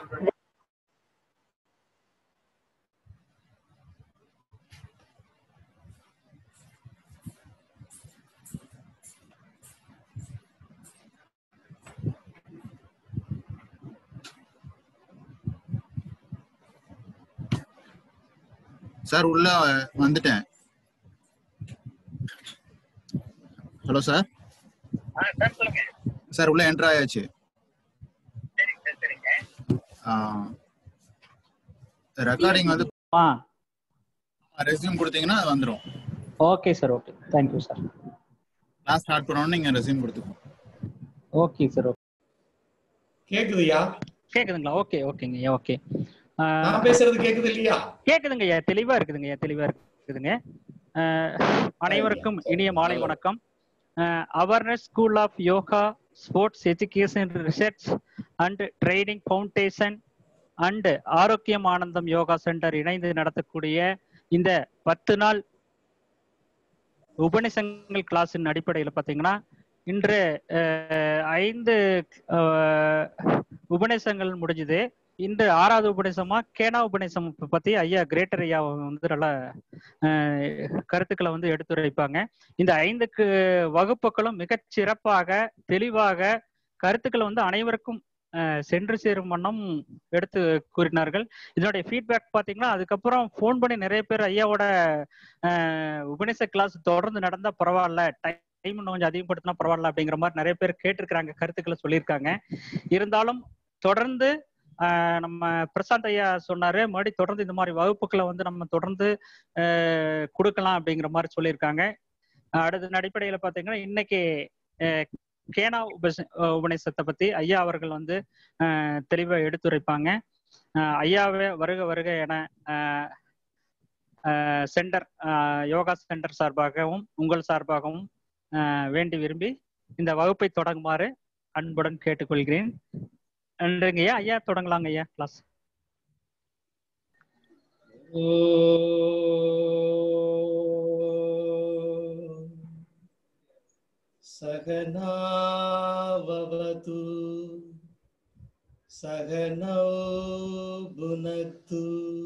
Sir உள்ள வந்துட்டேன் hello sir ஆ சார் சொல்லுங்க சார் உள்ள என்டர் ஆயாச்சு சரிங்க சார் சரிங்க ரெக்கார்டிங் வந்து ஆ ரெஸ்யூம் கொடுத்தீங்கன்னா அது வந்துடும் okay sir okay thank you sir class start பண்ணோன்னு நீங்க ரெஸ்யூம் கொடுத்துக்கோங்க ஓகே சார் ஓகே கேக்குதுயா கேக்குதுங்களா ஓகே ஓகேங்க ஐயா ஓகே நான் பேசுறது கேக்குது இல்லையா கேக்குதுங்க ஐயா தெளிவா இருக்குதுங்க ஐயா தெளிவா இருக்குதுங்க அஹ், அனைவருக்கும் இனிய மாலை வணக்கம் awareness school of yoga sports education research and training foundation and ஆரோக்கியம் ஆனந்தம் யோகா சென்டர் இணைந்து நடத்தக்கூடிய இந்த பத்து நாள் உபநிஷங்கள் கிளாஸின் அடிப்படையில் பார்த்தீங்கன்னா இன்று அஹ், ஐந்து அஹ், உபநிஷங்கள் முடிஞ்சுது இன்று ஆறாவது உபநிஷமா கேனா உபநிஷம் பத்தி ஐயா கிரேட்டர் ஐயா வந்து நல்ல அஹ், கருத்துக்களை வந்து எடுத்துரைப்பாங்க இந்த ஐந்துக்கு வகுப்புகளும் மிகச் சிறப்பாக தெளிவாக கருத்துக்களை வந்து அனைவருக்கும் அஹ், சென்று சேரும் வண்ணம் எடுத்து கூறினார்கள் இதனுடைய ஃபீட்பேக் பார்த்தீங்கன்னா அதுக்கப்புறம் ஃபோன் பண்ணி நிறைய பேர் ஐயாவோட அஹ், உபநிஷ கிளாஸ் தொடர்ந்து நடந்தா பரவாயில்ல டைம் இன்னும் கொஞ்சம் அதிகப்படுத்தினா பரவாயில்ல அப்படிங்கிற மாதிரி நிறைய பேர் கேட்டிருக்கிறாங்க கருத்துக்களை சொல்லியிருக்காங்க இருந்தாலும் தொடர்ந்து ஆஹ் நம்ம பிரசாந்த் ஐயா சொன்னாரு மறுபடியும் தொடர்ந்து இந்த மாதிரி வகுப்புகளை வந்து நம்ம தொடர்ந்து ஆஹ் கொடுக்கலாம் அப்படிங்கிற மாதிரி சொல்லியிருக்காங்க ஆஹ் அடுத்த அடிப்படையில பாத்தீங்கன்னா இன்னைக்கு ஆஹ் கேனா உபச உபநிஷத்தை பத்தி ஐயா அவர்கள் வந்து ஆஹ் தெளிவா எடுத்துரைப்பாங்க ஆஹ் ஐயாவே வருக வருக என ஆஹ் ஆஹ் சென்டர் ஆஹ் யோகா சென்டர் சார்பாகவும் உங்கள் சார்பாகவும் ஆஹ் வேண்டி விரும்பி இந்த வகுப்பை தொடங்குமாறு அன்புடன் கேட்டுக்கொள்கிறேன் நன்றிங்க ஐயா ஐயா தொடங்கலாங்க ஐயா கிளாஸ் सहनावतु सहनौ भुनक्तु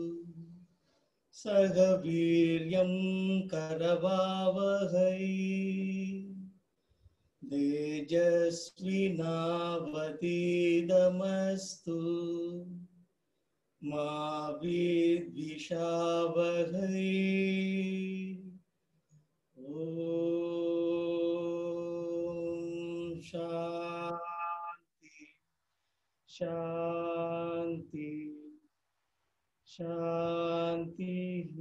सह वीर्यं करवावहै तेजस्विनावतीदमस्तु मा विद्विषावहै ॐ शान्ति शान्ति शान्तिः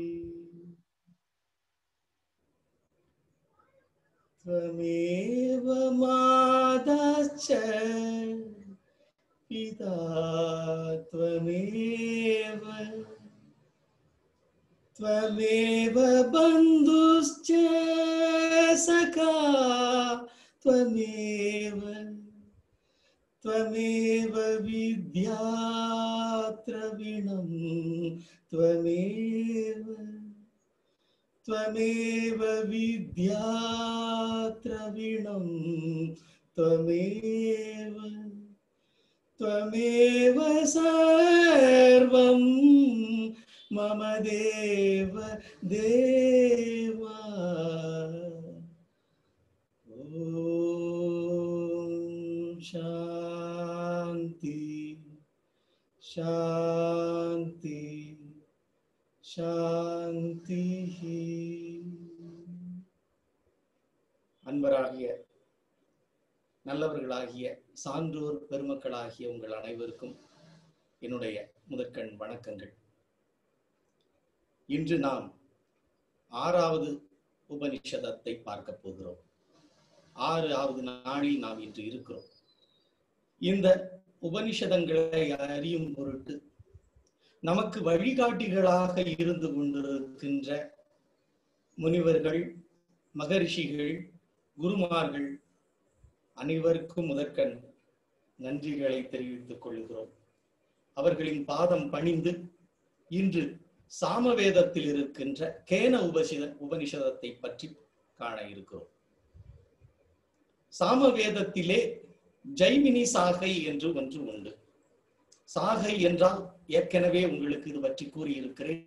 त्वमेव माताश्च पिता त्वमेव त्वमेव बन्धुश्च सखा त्वमेव त्वमेव विद्यात्रविणं त्वमेव त्वमेव विद्यात्रविणं त्वमेव त्वमेव सर्वं मम देव देवा ॐ शान्ति शान्ति शान्तिः அன்பராகிய நல்லவர்களாகிய சான்றோர் பெருமக்களாகிய உங்கள் அனைவருக்கும் என்னுடைய முதற்கண் வணக்கங்கள் இன்று நாம் ஆறாவது உபனிஷதத்தை பார்க்க போகிறோம் ஆறாவது நாளில் நாம் இன்று இருக்கிறோம் இந்த உபனிஷதங்களை அறியும் பொருட்டு நமக்கு வழிகாட்டிகளாக இருந்து கொண்டிருக்கின்ற முனிவர்கள் மகரிஷிகள் குருமார்கள் அனைவருக்கும் முதற்கண் நன்றிகளை தெரிவித்துக் கொள்கிறோம் அவர்களின் பாதம் பணிந்து இன்று சாமவேதத்தில் இருக்கின்ற கேன உபசித உபனிஷதத்தை பற்றி காண இருக்கிறோம் சாமவேதத்திலே ஜைமினி சாகை என்று ஒன்று உண்டு சாகை என்றால் ஏற்கனவே உங்களுக்கு இது பற்றி கூறியிருக்கிறேன்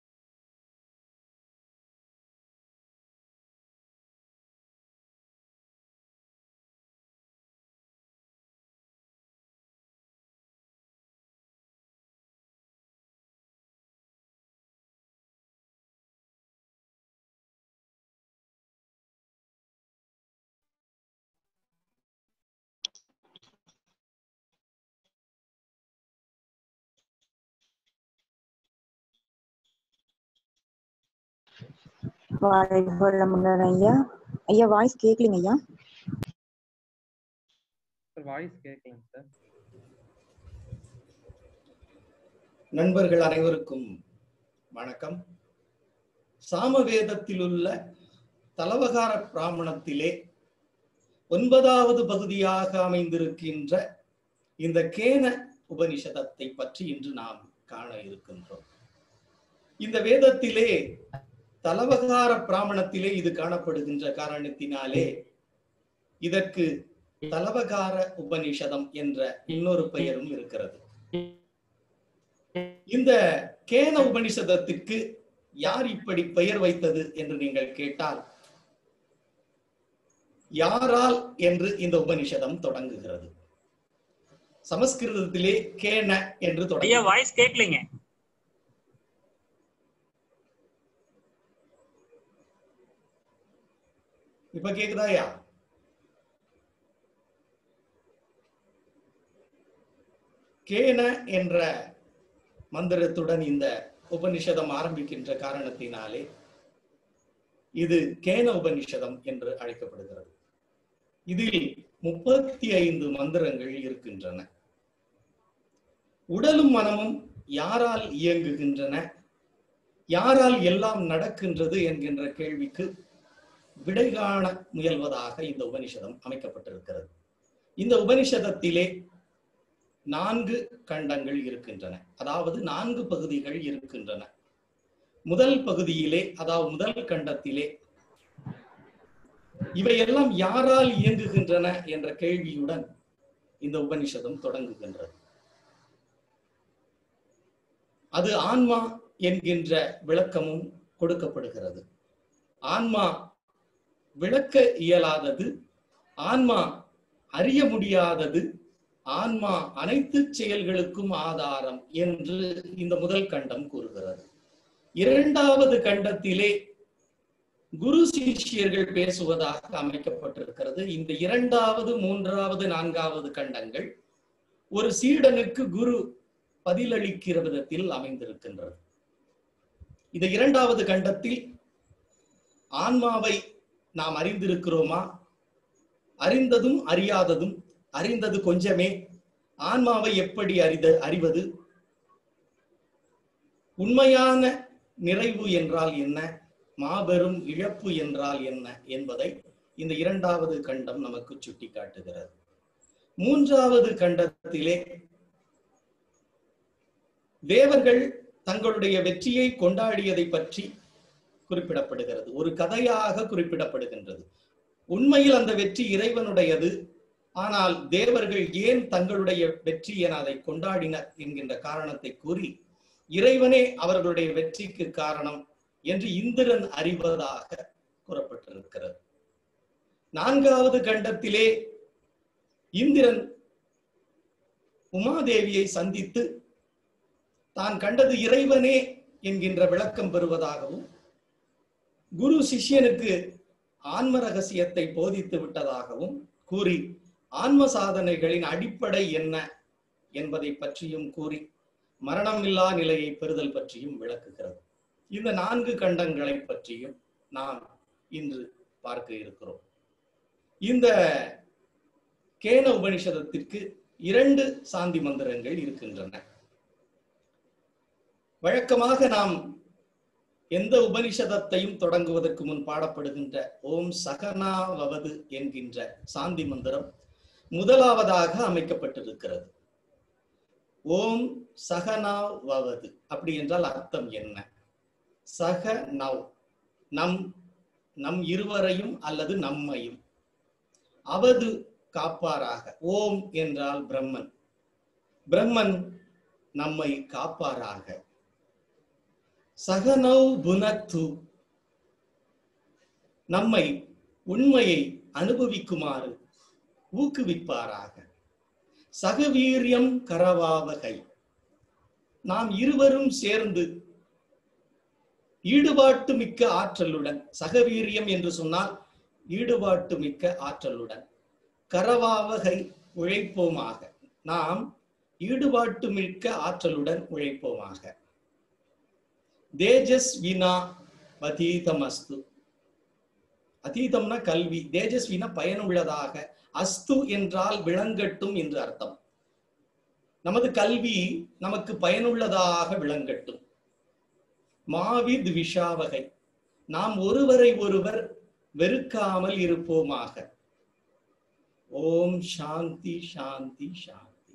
வாழ்க முன்னர் ஐயா ஐயா வாய்ஸ் கேட்கலங்க ஐயா சார் வாய்ஸ் கேட்கலங்க சார் நண்பர்கள் அனைவருக்கும் வணக்கம் சாமவேதத்தில் உள்ள தலவகார பிராமணத்திலே ஒன்பதாவது பகுதியாக அமைந்திருக்கின்ற இந்த கேன உபனிஷதத்தை பற்றி இன்று நாம் காண இருக்கின்றோம் இந்த வேதத்திலே தலவகார பிராமணத்திலே இது காணப்படுகின்ற காரணத்தினாலே இதற்கு தலவகார உபனிஷதம் என்ற இன்னொரு பெயரும் இருக்கிறது இந்த கேன உபனிஷதத்திற்கு யார் இப்படி பெயர் வைத்தது என்று நீங்கள் கேட்டால் யாரால் என்று இந்த உபனிஷதம் தொடங்குகிறது சமஸ்கிருதத்திலே கேன என்று ஐயா தொடங்க வாய்ஸ் கேட்கலைங்க இப்ப கேக்குதாயா கேன என்ற மந்திரத்துடன் இந்த உபனிஷதம் ஆரம்பிக்கின்ற காரணத்தினாலே இது கேன உபனிஷதம் என்று அழைக்கப்படுகிறது இதில் முப்பத்தி ஐந்து மந்திரங்கள் இருக்கின்றன உடலும் மனமும் யாரால் இயங்குகின்றன யாரால் எல்லாம் நடக்கின்றது என்கின்ற கேள்விக்கு விடை காண முயல்வதாக இந்த உபனிஷதம் அமைக்கப்பட்டிருக்கிறது இந்த உபனிஷதத்திலே நான்கு கண்டங்கள் இருக்கின்றன அதாவது நான்கு பகுதிகள் இருக்கின்றன முதல் பகுதியிலே அதாவது முதல் கண்டத்திலே இவையெல்லாம் யாரால் இயங்குகின்றன என்ற கேள்வியுடன் இந்த உபனிஷதம் தொடங்குகின்றது அது ஆன்மா என்கின்ற விளக்கமும் கொடுக்கப்படுகிறது ஆன்மா விளக்க இயலாதது ஆன்மா அறிய முடியாதது ஆன்மா அனைத்து செயல்களுக்கும் ஆதாரம் என்று இந்த முதல் கண்டம் கூறுகிறது இரண்டாவது கண்டத்திலே குரு சிஷ்யர்கள் பேசுவதாக அமைக்கப்பட்டிருக்கிறது இந்த இரண்டாவது மூன்றாவது நான்காவது கண்டங்கள் ஒரு சீடனுக்கு குரு பதிலளிக்கிற விதத்தில் அமைந்திருக்கின்றது இந்த இரண்டாவது கண்டத்தில் ஆன்மாவை நாம் அறிந்திருக்கிறோமா அறிந்ததும் அறியாததும் அறிந்தது கொஞ்சமே ஆன்மாவை எப்படி அறித அறிவது உண்மையான நிறைவு என்றால் என்ன மாபெரும் இழப்பு என்றால் என்ன என்பதை இந்த இரண்டாவது கண்டம் நமக்கு சுட்டி காட்டுகிறது மூன்றாவது கண்டத்திலே தேவர்கள் தங்களுடைய வெற்றியை கொண்டாடியதை பற்றி குறிப்பிடப்படுகிறது ஒரு கதையாக குறிப்பிடப்படுகின்றது உண்மையில் அந்த வெற்றி இறைவனுடையது ஆனால் தேவர்கள் ஏன் தங்களுடைய வெற்றி என அதை கொண்டாடினர் என்கின்ற காரணத்தை கூறி இறைவனே அவர்களுடைய வெற்றிக்கு காரணம் என்று இந்திரன் அறிவதாக கூறப்பட்டிருக்கிறது நான்காவது கண்டத்திலே இந்திரன் உமாதேவியை சந்தித்து தான் கண்டது இறைவனே என்கின்ற விளக்கம் பெறுவதாகவும் குரு சிஷ்யனுக்கு ஆன்ம ரகசியத்தை போதித்து விட்டதாகவும் கூறி ஆன்ம சாதனைகளின் அடிப்படை என்ன என்பதை பற்றியும் கூறி மரணமில்லா நிலையை பெறுதல் பற்றியும் விளக்குகிறது இந்த நான்கு கண்டங்களை பற்றியும் நாம் இன்று பார்க்க இருக்கிறோம் இந்த கேன உபனிஷதத்திற்கு இரண்டு சாந்தி மந்திரங்கள் இருக்கின்றன வழக்கமாக நாம் எந்த உபனிஷதத்தையும் தொடங்குவதற்கு முன் பாடப்படுகின்ற ஓம் சகனாவது என்கின்ற சாந்தி மந்திரம் முதலாவதாக அமைக்கப்பட்டிருக்கிறது ஓம் சகனாவது அப்படி என்றால் அர்த்தம் என்ன சக நவ் நம் நம் இருவரையும் அல்லது நம்மையும் அவது காப்பாராக ஓம் என்றால் பிரம்மன் பிரம்மன் நம்மை காப்பாராக சகனௌ புனத்து நம்மை உண்மையை அனுபவிக்குமாறு ஊக்குவிப்பாராக சகவீரியம் கரவாவகை நாம் இருவரும் சேர்ந்து ஈடுபாட்டு மிக்க ஆற்றலுடன் சகவீரியம் என்று சொன்னால் ஈடுபாட்டு மிக்க ஆற்றலுடன் கரவாவகை உழைப்போமாக நாம் ஈடுபாட்டு மிக்க ஆற்றலுடன் உழைப்போமாக தேஜஸ் வினா அதீதமஸ்து அதீதம்னா கல்வி தேஜஸ்வினா பயனுள்ளதாக அஸ்து என்றால் விளங்கட்டும் என்று அர்த்தம் நமது கல்வி நமக்கு பயனுள்ளதாக விளங்கட்டும் மாவித் விஷாவகை நாம் ஒருவரை ஒருவர் வெறுக்காமல் இருப்போமாக ஓம் சாந்தி சாந்தி சாந்தி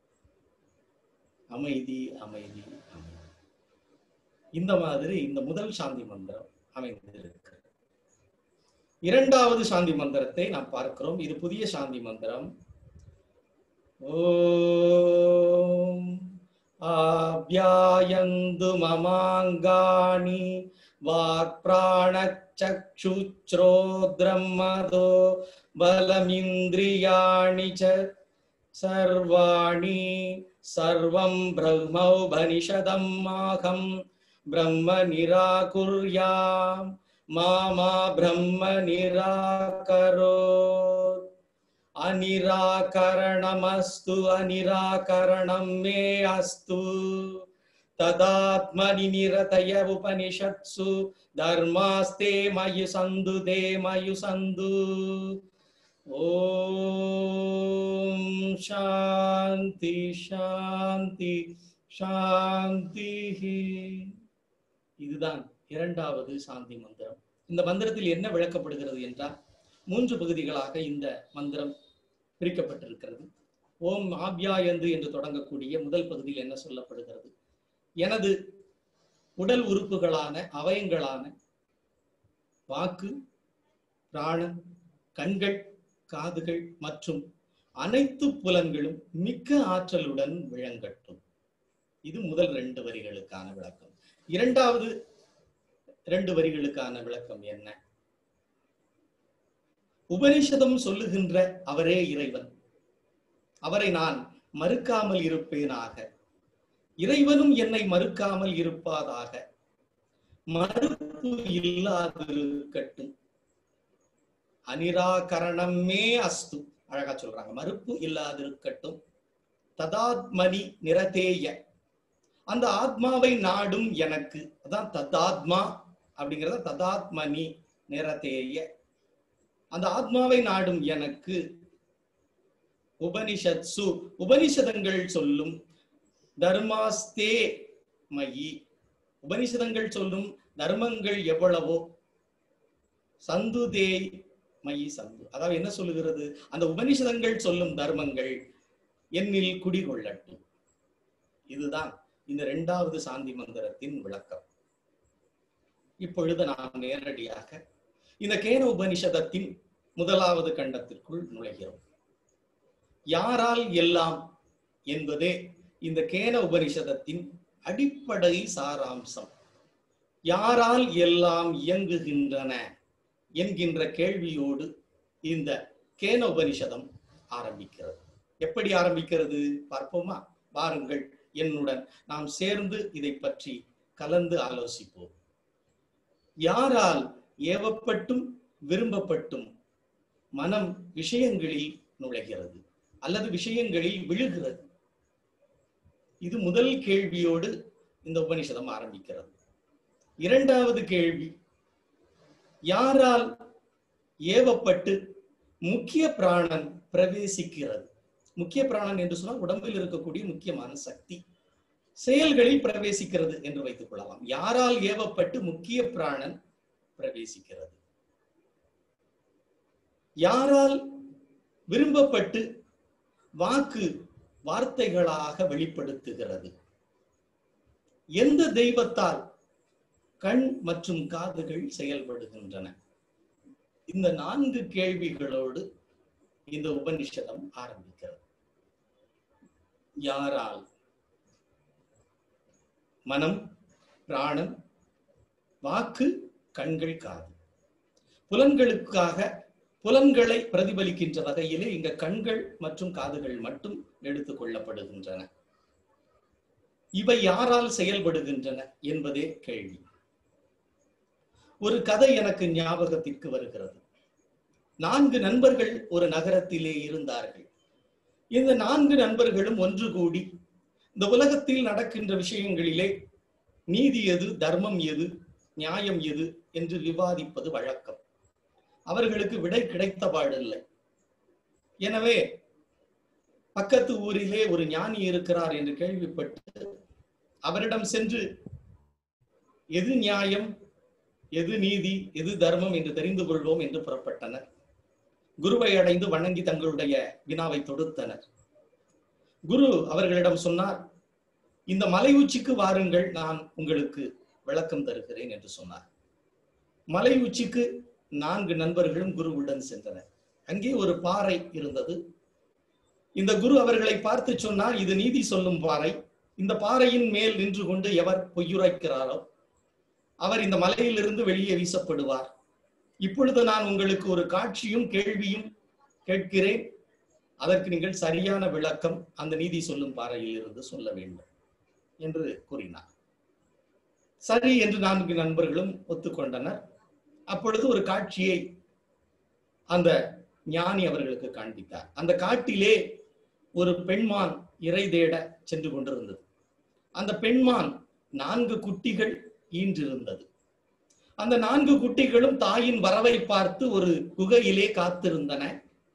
அமைதி அமைதி அமைதி இந்த மாதிரி இந்த முதல் சாந்தி மந்திரம் அமைந்திருக்கிறது இரண்டாவது சாந்தி மந்திரத்தை நாம் பார்க்கிறோம் இது புதிய சாந்தி மந்திரம் ஓம் ஆப்யாயந்து மமாங்காணி வாக்பிராணச்சக்ஷுச்ரோத்ரம் மதோ பலமிந்திரியாணி ச சர்வாணி சர்வம் பிரம்மௌபனிஷதம் மாகம் பிரம்ம நிராகுர்யாம் மாமா பிரம்ம நிராகரோ அனிராகரணமஸ்து அனிராகரணம் மே அஸ்து ததாத்மனி நிரதய உபனிஷத்சு தர்மாஸ்தே மயு சந்து தே மயு சந்து ஓம் சாந்தி சாந்தி சாந்தி இதுதான் இரண்டாவது சாந்தி மந்திரம் இந்த மந்திரத்தில் என்ன விளக்கப்படுகிறது என்றால் மூன்று பகுதிகளாக இந்த மந்திரம் பிரிக்கப்பட்டிருக்கிறது ஓம் ஆப்யாயந்து என்று தொடங்கக்கூடிய முதல் பகுதியில் என்ன சொல்லப்படுகிறது எனது உடல் உறுப்புகளான அவயங்களான வாக்கு பிராணன் கண்கள் காதுகள் மற்றும் அனைத்து புலன்களும் மிக்க ஆற்றலுடன் விளங்கட்டும் இது முதல் ரெண்டு வரிகளுக்கான விளக்கம் இரண்டாவது இரண்டு வரிகளுக்கான விளக்கம் என்ன உபனிஷதம் சொல்லுகின்ற அவரே இறைவன் அவரை நான் மறுக்காமல் இருப்பேனாக இறைவனும் என்னை மறுக்காமல் இருப்பாதாக மறுப்பு இல்லாதிருக்கட்டும் அனிராகரணமே அஸ்து அழகா சொல்றாங்க மறுப்பு இல்லாதிருக்கட்டும் ததாத்மனி நிரதேய அந்த ஆத்மாவை நாடும் எனக்கு அதான் ததாத்மா அப்படிங்கிறத ததாத்மனி நிரதேய அந்த ஆத்மாவை நாடும் எனக்கு உபனிஷத்சு உபனிஷதங்கள் சொல்லும் தர்மாஸ்தே மயி உபனிஷதங்கள் சொல்லும் தர்மங்கள் எவ்வளவோ சந்துதே மயி சந்து அதாவது என்ன சொல்லுகிறது அந்த உபனிஷதங்கள் சொல்லும் தர்மங்கள் என்னில் குடிகொள்ளட்டும் இதுதான் இந்த இரண்டாவது சாந்தி மந்திரத்தின் விளக்கம் இப்பொழுது நாம் நேரடியாக இந்த கேன உபனிஷதத்தின் முதலாவது கண்டத்திற்குள் நுழைகிறோம் யாரால் எல்லாம் என்பதே இந்த கேன உபனிஷதத்தின் அடிப்படை சாராம்சம் யாரால் எல்லாம் இயங்குகின்றன என்கின்ற கேள்வியோடு இந்த கேன உபனிஷதம் ஆரம்பிக்கிறது எப்படி ஆரம்பிக்கிறது பார்ப்போமா வாருங்கள் என்னுடன் நாம் சேர்ந்து இதை பற்றி கலந்து ஆலோசிப்போம் யாரால் ஏவப்பட்டும் விரும்பப்பட்டும் மனம் விஷயங்களில் நுழைகிறது அல்லது விஷயங்களில் விழுகிறது இது முதல் கேள்வியோடு இந்த உபனிஷதம் ஆரம்பிக்கிறது இரண்டாவது கேள்வி யாரால் ஏவப்பட்டு முக்கிய பிராணன் பிரவேசிக்கிறது முக்கிய பிராணன் என்று சொன்னால் உடம்பில் இருக்கக்கூடிய முக்கியமான சக்தி செயல்களில் பிரவேசிக்கிறது என்று வைத்துக் கொள்ளலாம் யாரால் ஏவப்பட்டு முக்கிய பிராணன் பிரவேசிக்கிறது யாரால் விரும்பப்பட்டு வாக்கு வார்த்தைகளாக வெளிப்படுத்துகிறது எந்த தெய்வத்தால் கண் மற்றும் காதுகள் செயல்படுகின்றன இந்த நான்கு கேள்விகளோடு இந்த உபனிஷதம் ஆரம்பிக்கிறது யாரால் மனம் பிராணம் வாக்கு கண்கள் காது புலன்களுக்காக புலன்களை பிரதிபலிக்கின்ற வகையிலே இங்க கண்கள் மற்றும் காதுகள் மட்டும் எடுத்துக் கொள்ளப்படுகின்றன இவை யாரால் செயல்படுகின்றன என்பதே கேள்வி ஒரு கதை எனக்கு ஞாபகத்திற்கு வருகிறது நான்கு நண்பர்கள் ஒரு நகரத்திலே இருந்தார்கள் இந்த நான்கு நண்பர்களும் ஒன்று கூடி இந்த உலகத்தில் நடக்கின்ற விஷயங்களிலே நீதி எது தர்மம் எது நியாயம் எது என்று விவாதிப்பது வழக்கம் அவர்களுக்கு விடை கிடைத்த பாடில்லை எனவே பக்கத்து ஊரிலே ஒரு ஞானி இருக்கிறார் என்று கேள்விப்பட்டு அவரிடம் சென்று எது நியாயம் எது நீதி எது தர்மம் என்று தெரிந்து கொள்வோம் என்று புறப்பட்டனர் குருவை அடைந்து வணங்கி தங்களுடைய வினாவை தொடுத்தனர் குரு அவர்களிடம் சொன்னார் இந்த மலை உச்சிக்கு வாருங்கள் நான் உங்களுக்கு விளக்கம் தருகிறேன் என்று சொன்னார் மலை உச்சிக்கு நான்கு நண்பர்களும் குருவுடன் சென்றனர் அங்கே ஒரு பாறை இருந்தது இந்த குரு அவர்களை பார்த்து சொன்னார் இது நீதி சொல்லும் பாறை இந்த பாறையின் மேல் நின்று கொண்டு எவர் பொய்யுரைக்கிறாரோ அவர் இந்த மலையிலிருந்து வெளியே வீசப்படுவார் இப்பொழுது நான் உங்களுக்கு ஒரு காட்சியும் கேள்வியும் கேட்கிறேன் அதற்கு நீங்கள் சரியான விளக்கம் அந்த நீதி சொல்லும் பாறையில் இருந்து சொல்ல வேண்டும் என்று கூறினார் சரி என்று நான்கு நண்பர்களும் ஒத்துக்கொண்டனர் அப்பொழுது ஒரு காட்சியை அந்த ஞானி அவர்களுக்கு காண்பித்தார் அந்த காட்டிலே ஒரு பெண்மான் இறை தேட சென்று கொண்டிருந்தது அந்த பெண்மான் நான்கு குட்டிகள் ஈன்றிருந்தது அந்த நான்கு குட்டிகளும் தாயின் வரவை பார்த்து ஒரு குகையிலே காத்திருந்தன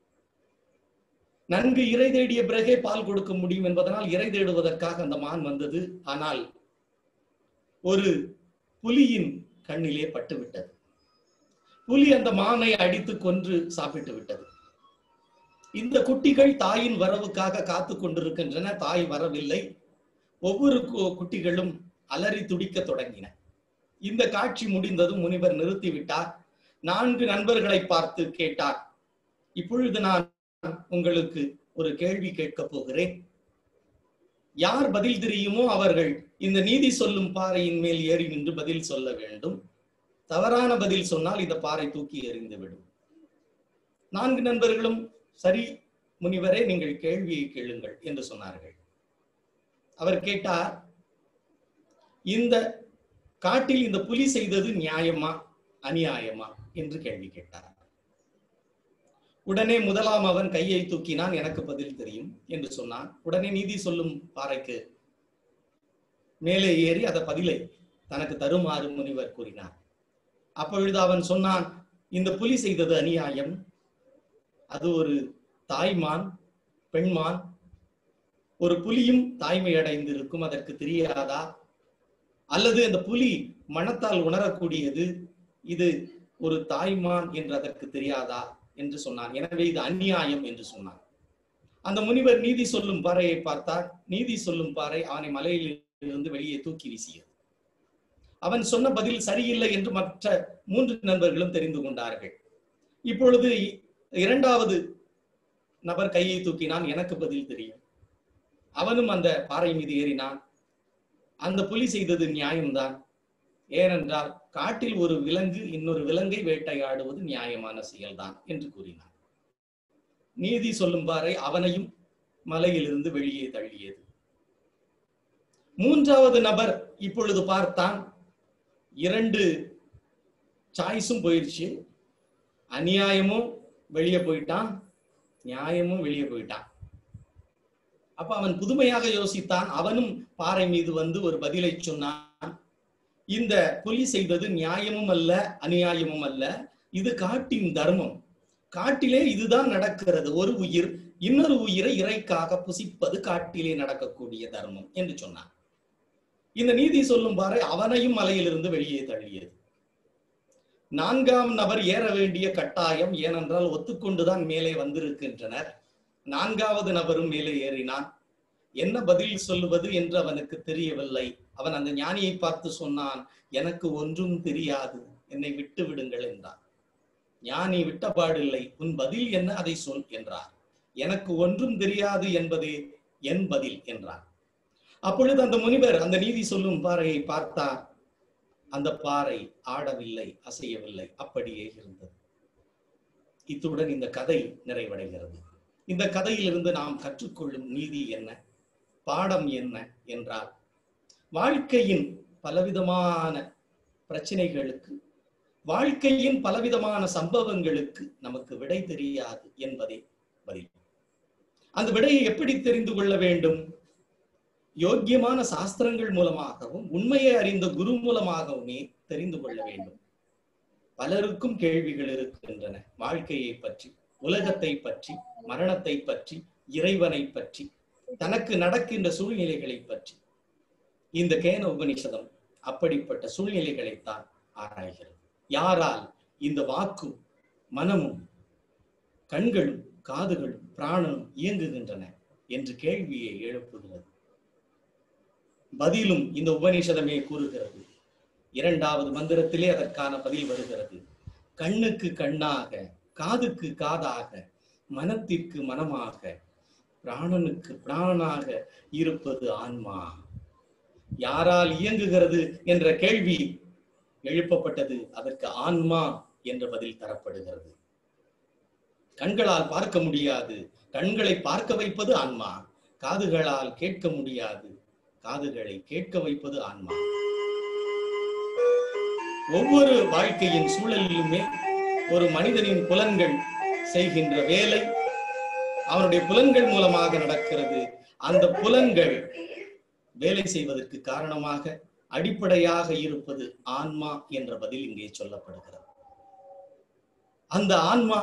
நன்கு இறை தேடிய பிறகே பால் கொடுக்க முடியும் என்பதனால் இறை தேடுவதற்காக அந்த மான் வந்தது ஆனால் ஒரு புலியின் கண்ணிலே பட்டுவிட்டது புலி அந்த மானை அடித்து கொன்று சாப்பிட்டு விட்டது இந்த குட்டிகள் தாயின் வரவுக்காக காத்து கொண்டிருக்கின்றன தாய் வரவில்லை ஒவ்வொரு கு- குட்டிகளும் அலறி துடிக்க தொடங்கின இந்த காட்சி முடிந்ததும் முனிவர் நிறுத்திவிட்டார் நான்கு நண்பர்களை பார்த்து கேட்டார் இப்பொழுது நான் உங்களுக்கு ஒரு கேள்வி கேட்கப் போகிறேன் யார் பதில் தெரியுமோ அவர்கள் இந்த நீதி சொல்லும் பாறையின் மேல் ஏறி நின்று பதில் சொல்ல வேண்டும் தவறான பதில் சொன்னால் இந்த பாறை தூக்கி எறிந்துவிடும் நான்கு நண்பர்களும் சரி முனிவரே நீங்கள் கேள்வியை கேளுங்கள் என்று சொன்னார்கள் அவர் கேட்டார் இந்த காட்டில் இந்த புலி செய்தது நியாயமா அநியாயமா என்று கேள்வி கேட்டார் உடனே முதலாம் அவன் கையை தூக்கினான் எனக்கு பதில் தெரியும் என்று சொன்னான் உடனே நீதி சொல்லும் பாறைக்கு மேலே ஏறி அந்த பதிலை தனக்கு தருமாறு முனிவர் கூறினார் அப்பொழுது அவன் சொன்னான் இந்த புலி செய்தது அநியாயம் அது ஒரு தாய்மான் பெண்மான் ஒரு புலியும் தாய்மை அடைந்திருக்கும் அதற்கு தெரியாதா அல்லது அந்த புலி மனத்தால் உணரக்கூடியது இது ஒரு தாய்மான் என்று அதற்கு தெரியாதா என்று சொன்னான் எனவே இது அநியாயம் என்று சொன்னான் அந்த முனிவர் நீதி சொல்லும் பாறையை பார்த்தார் நீதி சொல்லும் பாறை அவனை மலையில் இருந்து வெளியே தூக்கி வீசியது அவன் சொன்ன பதில் சரியில்லை என்று மற்ற மூன்று நண்பர்களும் தெரிந்து கொண்டார்கள் இப்பொழுது இ- இரண்டாவது நபர் கையை தூக்கினான் எனக்கு பதில் தெரியும் அவனும் அந்த பாறை மீது ஏறினான் அந்த புலி செய்தது நியாயம்தான் ஏனென்றால் காட்டில் ஒரு விலங்கு இன்னொரு விலங்கை வேட்டையாடுவது நியாயமான செயல்தான் என்று கூறினான் நீதி சொல்லும் பாறை அவனையும் மலையிலிருந்து வெளியே தள்ளியது மூன்றாவது நபர் இப்பொழுது பார்த்தான் இரண்டு சாய்ஸும் போயிடுச்சு அநியாயமும் வெளியே போயிட்டான் நியாயமும் வெளியே போயிட்டான் அப்ப அவன் புதுமையாக யோசித்தான் அவனும் பாறை மீது வந்து ஒரு பதிலை சொன்னான் இந்த புலி செய்தது நியாயமும் அல்ல அநியாயமும் அல்ல இது காட்டின் தர்மம் காட்டிலே இதுதான் நடக்கிறது ஒரு உயிர் இன்னொரு உயிரை இறைக்காக புசிப்பது காட்டிலே நடக்கக்கூடிய தர்மம் என்று சொன்னான் இந்த நீதி சொல்லும் பாறை அவனையும் மலையிலிருந்து வெளியே தள்ளியது நான்காம் நபர் ஏற வேண்டிய கட்டாயம் ஏனென்றால் ஒத்துக்கொண்டுதான் மேலே வந்திருக்கின்றனர் நான்காவது நபரும் மேலே ஏறினான் என்ன பதில் சொல்லுவது என்று அவனுக்கு தெரியவில்லை அவன் அந்த ஞானியை பார்த்து சொன்னான் எனக்கு ஒன்றும் தெரியாது என்னை விட்டு விடுங்கள் என்றான் ஞானி விட்டபாடில்லை உன் பதில் என்ன அதை சொல் என்றார் எனக்கு ஒன்றும் தெரியாது என்பதே என் பதில் என்றான் அப்பொழுது அந்த முனிவர் அந்த நீதி சொல்லும் பாறையை பார்த்தார் அந்த பாறை ஆடவில்லை அசையவில்லை அப்படியே இருந்தது இத்துடன் இந்த கதை நிறைவடைகிறது இந்த கதையிலிருந்து நாம் கற்றுக்கொள்ளும் நீதி என்ன பாடம் என்ன என்றால் வாழ்க்கையின் பலவிதமான பிரச்சனைகளுக்கு வாழ்க்கையின் பலவிதமான சம்பவங்களுக்கு நமக்கு விடை தெரியாது என்பதே பதில் அந்த விடையை எப்படி தெரிந்து கொள்ள வேண்டும் யோக்கியமான சாஸ்திரங்கள் மூலமாகவும் உண்மையை அறிந்த குரு மூலமாகவுமே தெரிந்து கொள்ள வேண்டும் பலருக்கும் கேள்விகள் இருக்கின்றன வாழ்க்கையை பற்றி உலகத்தை பற்றி மரணத்தை பற்றி இறைவனை பற்றி தனக்கு நடக்கின்ற சூழ்நிலைகளை பற்றி இந்த கேன உபனிஷதம் அப்படிப்பட்ட சூழ்நிலைகளைத்தான் ஆராய்கிறது யாரால் இந்த வாக்கும் மனமும் கண்களும் காதுகளும் பிராணனும் இயங்குகின்றன என்று கேள்வியை எழுப்புகிறது பதிலும் இந்த உபநிஷதமே கூறுகிறது இரண்டாவது மந்திரத்திலே அதற்கான பதில் வருகிறது கண்ணுக்கு கண்ணாக காதுக்கு காதாக மனத்திற்கு மனமாக பிராணனுக்கு பிராணனாக இருப்பது ஆன்மா யாரால் இயங்குகிறது என்ற கேள்வி எழுப்பப்பட்டது அதற்கு ஆன்மா என்ற பதில் தரப்படுகிறது கண்களால் பார்க்க முடியாது கண்களை பார்க்க வைப்பது ஆன்மா காதுகளால் கேட்க முடியாது காதுகளை கேட்க வைப்பது ஆன்மா ஒவ்வொரு வாழ்க்கையின் சூழலிலுமே ஒரு மனிதனின் புலன்கள் செய்கின்ற வேலை அவனுடைய புலன்கள் மூலமாக நடக்கிறது அந்த புலன்கள் வேலை செய்வதற்கு காரணமாக அடிப்படையாக இருப்பது ஆன்மா என்ற பதில் இங்கே சொல்லப்படுகிறது அந்த ஆன்மா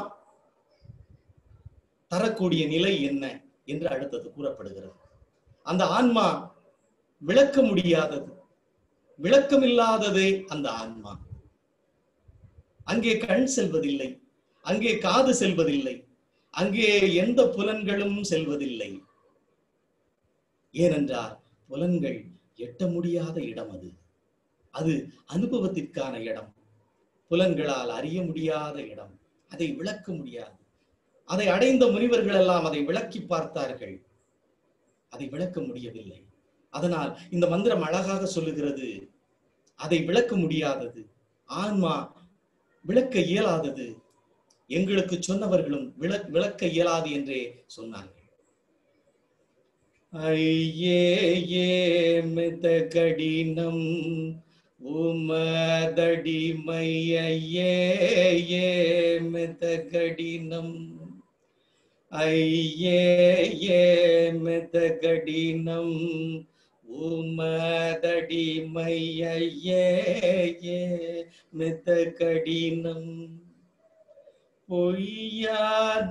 தரக்கூடிய நிலை என்ன என்று அடுத்தது கூறப்படுகிறது அந்த ஆன்மா விளக்க முடியாதது விளக்கமில்லாததே அந்த ஆன்மா அங்கே கண் செல்வதில்லை அங்கே காது செல்வதில்லை அங்கே எந்த புலன்களும் செல்வதில்லை ஏனென்றால் புலன்கள் எட்ட முடியாத இடம் அது அது அனுபவத்திற்கான இடம் புலன்களால் அறிய முடியாத இடம் அதை விளக்க முடியாது அதை அடைந்த முனிவர்கள் எல்லாம் அதை விளக்கி பார்த்தார்கள் அதை விளக்க முடியவில்லை அதனால் இந்த மந்திரம் அழகாக சொல்லுகிறது அதை விளக்க முடியாதது ஆன்மா விளக்க இயலாதது எங்களுக்கு சொன்னவர்களும் விள விளக்க இயலாது என்றே சொன்னார்கள் ஐயே ஏ மித கடினம் உமதடிமை ஐயே ஏ மித கடினம் ஐயே ஏ மித கடினம் உமதடிமை ஐயே ஏ மித கடினம் பொய்யாத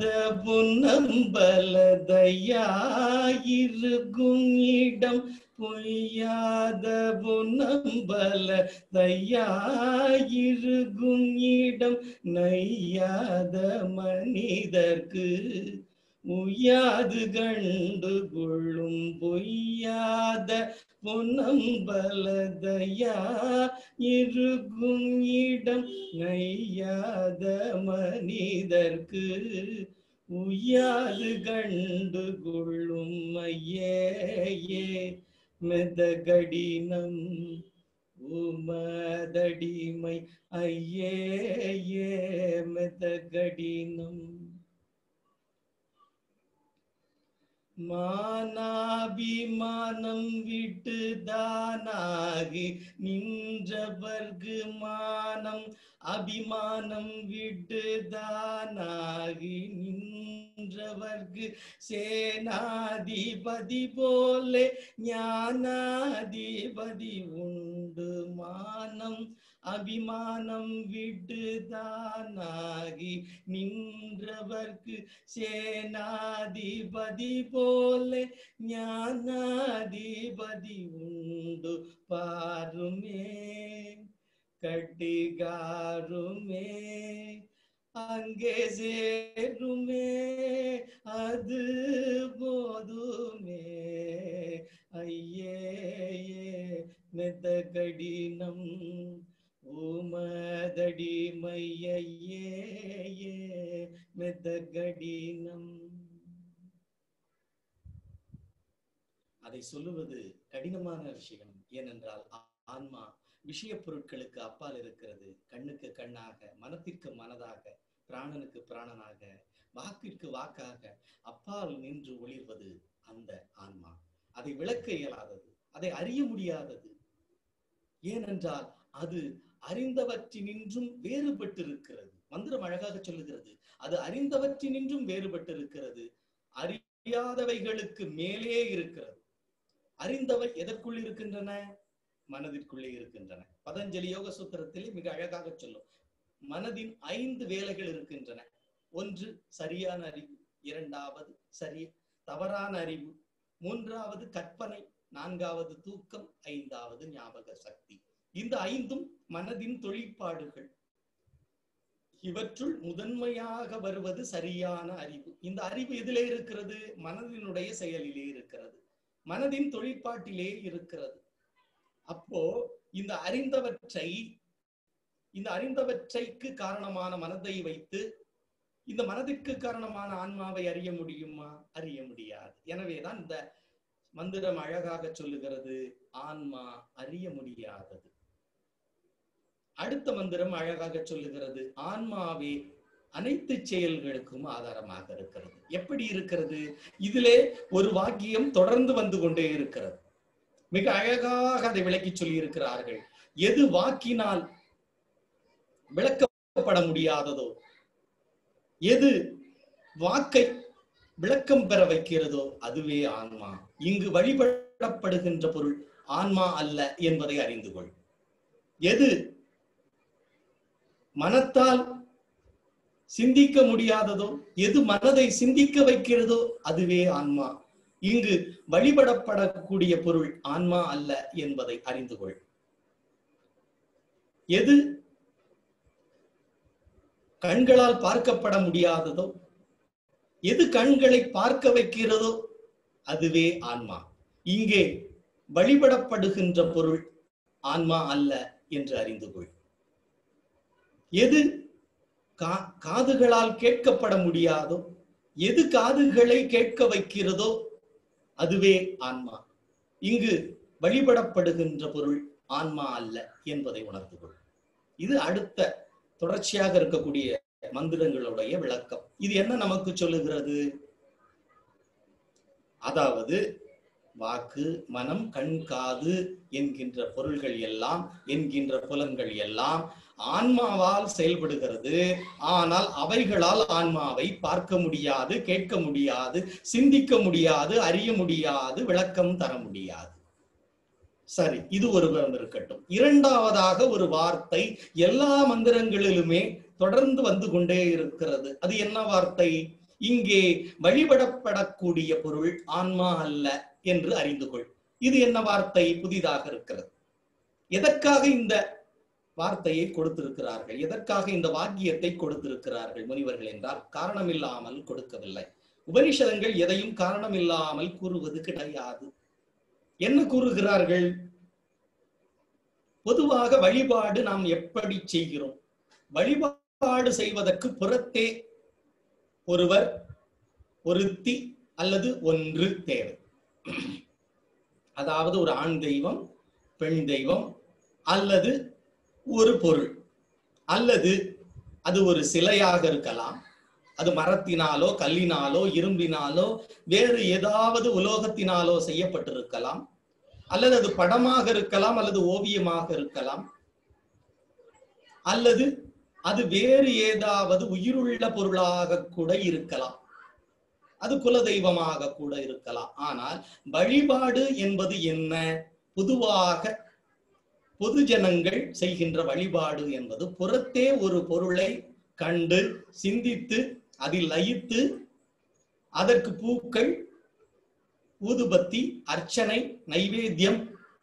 புன்னம்பலதையாயிருக்கும் இடம் பொய்யாத புன்னம்பல தையாயிருக்கும் இடம் நையாத மனிதர்க்கு உயாது கண்டு கொள்ளும் பொய்யாத பொன்னம்பலதையா இருக்கும் இடம் நையாத மனிதர்க்கு உயாது கண்டு கொள்ளும் ஐயே மெதகடினம் உமதடிமை ஐயே மெதகடினம் மானாபிமானம் விட்டு தானாகி நின்றவர்க்கு மானம் அபிமானம் விட்டு தானாகி நின்றவர்க்கு சேனாதிபதி போலே ஞானாதிபதி உண்டு மானம் அபிமானம் விட்டு தானாகி நின்றவர்க்கு சேனாதிபதி போலே ஞானாதிபதி உண்டு பாருமே கட்டிகாருமே அங்கே சேருமே அது போதுமே ஐயே மெத்த கடினம் உமதடிமையே மெத்த கடினம் அதை சொல்லுவது கடினமான விஷயம் ஏனென்றால் ஆ- ஆன்மா விஷய பொருட்களுக்கு அப்பால் இருக்கிறது கண்ணுக்கு கண்ணாக மனத்திற்கு மனதாக பிராணனுக்கு பிராணனாக வாக்கிற்கு வாக்காக அப்பால் நின்று ஒளிர்வது அந்த ஆன்மா அதை விளக்க இயலாதது அதை அறிய முடியாதது ஏனென்றால் அது அறிந்தவற்றினின்றும் வேறுபட்டிருக்கிறது மந்திரம் அழகாக சொல்லுகிறது அது அறிந்தவற்றினின்றும் வேறுபட்டிருக்கிறது அறியாதவைகளுக்கு மேலே இருக்கிறது அறிந்தவை எதற்குள் இருக்கின்றன மனதிற்குள்ளே இருக்கின்றன பதஞ்சலி யோக சூத்திரத்திலே மிக அழகாக சொல்லும் மனதின் ஐந்து வேலைகள் இருக்கின்றன ஒன்று சரியான அறிவு இரண்டாவது சரி தவறான அறிவு மூன்றாவது கற்பனை நான்காவது தூக்கம் ஐந்தாவது ஞாபக சக்தி இந்த ஐந்தும் மனதின் தொழிற்பாடுகள் இவற்றுள் முதன்மையாக வருவது சரியான அறிவு இந்த அறிவு எதிலே இருக்கிறது மனதினுடைய செயலிலே இருக்கிறது மனதின் தொழிற்பாட்டிலே இருக்கிறது அப்போ இந்த அறிந்தவற்றை இந்த அறிந்தவற்றைக்கு காரணமான மனதை வைத்து இந்த மனதிற்கு காரணமான ஆன்மாவை அறிய முடியுமா அறிய முடியாது எனவேதான் இந்த மந்திரம் அழகாக சொல்லுகிறது ஆன்மா அறிய முடியாதது அடுத்த மந்திரம் அழகாக சொல்லுகிறது ஆன்மாவே அனைத்து செயல்களுக்கும் ஆதாரமாக இருக்கிறது எப்படி இருக்கிறது இதிலே ஒரு வாக்கியம் தொடர்ந்து வந்து கொண்டே இருக்கிறது மிக அழகாக அதை விளக்கி சொல்லி இருக்கிறார்கள் எது வாக்கினால் விளக்கப்பட முடியாததோ எது வாக்கை விளக்கம் பெற வைக்கிறதோ அதுவே ஆன்மா இங்கு வழிபடப்படுகின்ற பொருள் ஆன்மா அல்ல என்பதை அறிந்து கொள் எது மனத்தால் சிந்திக்க முடியாததோ எது மனதை சிந்திக்க வைக்கிறதோ அதுவே ஆன்மா இங்கு வழிபடப்படக்கூடிய பொருள் ஆன்மா அல்ல என்பதை அறிந்து கொள் எது கண்களால் பார்க்கப்பட முடியாததோ எது கண்களை பார்க்க வைக்கிறதோ அதுவே ஆன்மா இங்கே வழிபடப்படுகின்ற பொருள் ஆன்மா அல்ல என்று அறிந்து கொள் எது கா- காதுகளால் கேட்கப்பட முடியாதோ எது காதுகளை கேட்க வைக்கிறதோ அதுவே ஆன்மா இங்கு வழிபடப்படுகின்ற பொருள் ஆன்மா அல்ல என்பதை உணர்ந்து கொள் இது அடுத்த தொடர்ச்சியாக இருக்கக்கூடிய மந்திரங்களுடைய விளக்கம் இது என்ன நமக்கு சொல்லுகிறது அதாவது வாக்கு மனம் கண் காது என்கின்ற பொருள்கள் எல்லாம் என்கின்ற புலன்கள் எல்லாம் ஆன்மாவால் செயல்படுகிறது ஆனால் அவைகளால் ஆன்மாவை பார்க்க முடியாது கேட்க முடியாது சிந்திக்க முடியாது அறிய முடியாது விளக்கம் தர முடியாது சரி இது ஒரு புறம் இருக்கட்டும் இரண்டாவதாக ஒரு வார்த்தை எல்லா மந்திரங்களிலுமே தொடர்ந்து வந்து கொண்டே இருக்கிறது அது என்ன வார்த்தை இங்கே வழிபடப்படக்கூடிய பொருள் ஆன்மா அல்ல என்று அறிந்து கொள் இது என்ன வார்த்தை புதிதாக இருக்கிறது எதற்காக இந்த வார்த்தையை கொடுத்திருக்கிறார்கள் எதற்காக இந்த வாக்கியத்தை கொடுத்திருக்கிறார்கள் முனிவர்கள் என்றால் காரணமில்லாமல் கொடுக்கவில்லை உபனிஷதங்கள் எதையும் காரணமில்லாமல் கூறுவது கிடையாது என்ன கூறுகிறார்கள் பொதுவாக வழிபாடு நாம் எப்படி செய்கிறோம் வழிபாடு செய்வதற்கு புறத்தே ஒருவர் ஒருத்தி அல்லது ஒன்று தேவை அதாவது ஒரு ஆண் தெய்வம் பெண் தெய்வம் அல்லது ஒரு பொருள் அல்லது அது ஒரு சிலையாக இருக்கலாம் அது மரத்தினாலோ கல்லினாலோ இரும்பினாலோ வேறு ஏதாவது உலோகத்தினாலோ செய்யப்பட்டிருக்கலாம் அல்லது அது படமாக இருக்கலாம் அல்லது ஓவியமாக இருக்கலாம் அல்லது அது வேறு ஏதாவது உயிருள்ள பொருளாக கூட இருக்கலாம் அது குலதெய்வமாக கூட இருக்கலாம் ஆனால் வழிபாடு என்பது என்ன பொதுவாக பொது ஜனங்கள் செய்கின்ற வழிபாடு என்பது புறத்தே ஒரு பொருளை கண்டு சிந்தித்து அதில் லயித்து அதற்கு பூக்கள் ஊதுபத்தி அர்ச்சனை நைவேத்தியம்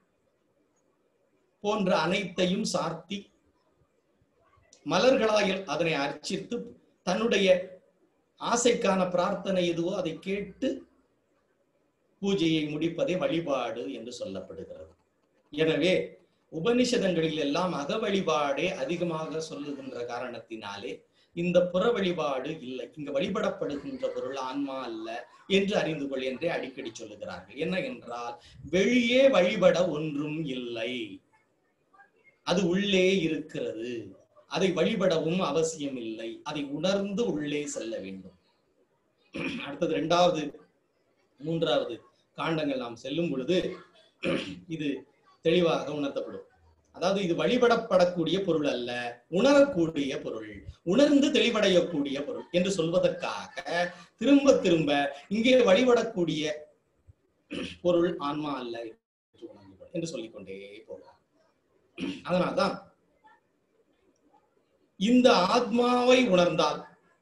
போன்ற அனைத்தையும் சார்த்தி மலர்களாயில் அதனை அர்ச்சித்து தன்னுடைய ஆசைக்கான பிரார்த்தனை எதுவோ அதை கேட்டு பூஜையை முடிப்பதே வழிபாடு என்று சொல்லப்படுகிறது எனவே உபனிஷதங்களில் எல்லாம் அக வழிபாடே அதிகமாக சொல்லுகின்ற காரணத்தினாலே இந்த புற வழிபாடு இல்லை இங்க வழிபடப்படுகின்ற பொருள் ஆன்மா அல்ல என்று அறிந்து கொள் என்றே அடிக்கடி சொல்லுகிறார்கள் என்ன என்றால் வெளியே வழிபட ஒன்றும் இல்லை அது உள்ளே இருக்கிறது அதை வழிபடவும் அவசியம் இல்லை அதை உணர்ந்து உள்ளே செல்ல வேண்டும் அடுத்தது இரண்டாவது மூன்றாவது காண்டங்கள் நாம் செல்லும் பொழுது இது தெளிவாக உணர்த்தப்படும் அதாவது இது வழிபடப்படக்கூடிய பொருள் அல்ல உணரக்கூடிய பொருள் உணர்ந்து தெளிவடையக்கூடிய பொருள் என்று சொல்வதற்காக திரும்ப திரும்ப இங்கே வழிபடக்கூடிய பொருள் ஆன்மா அல்ல என்று உணர்ந்து கொள் என்று சொல்லிக்கொண்டே போகிறார் அதனால்தான் இந்த ஆத்மாவை உணர்ந்தால்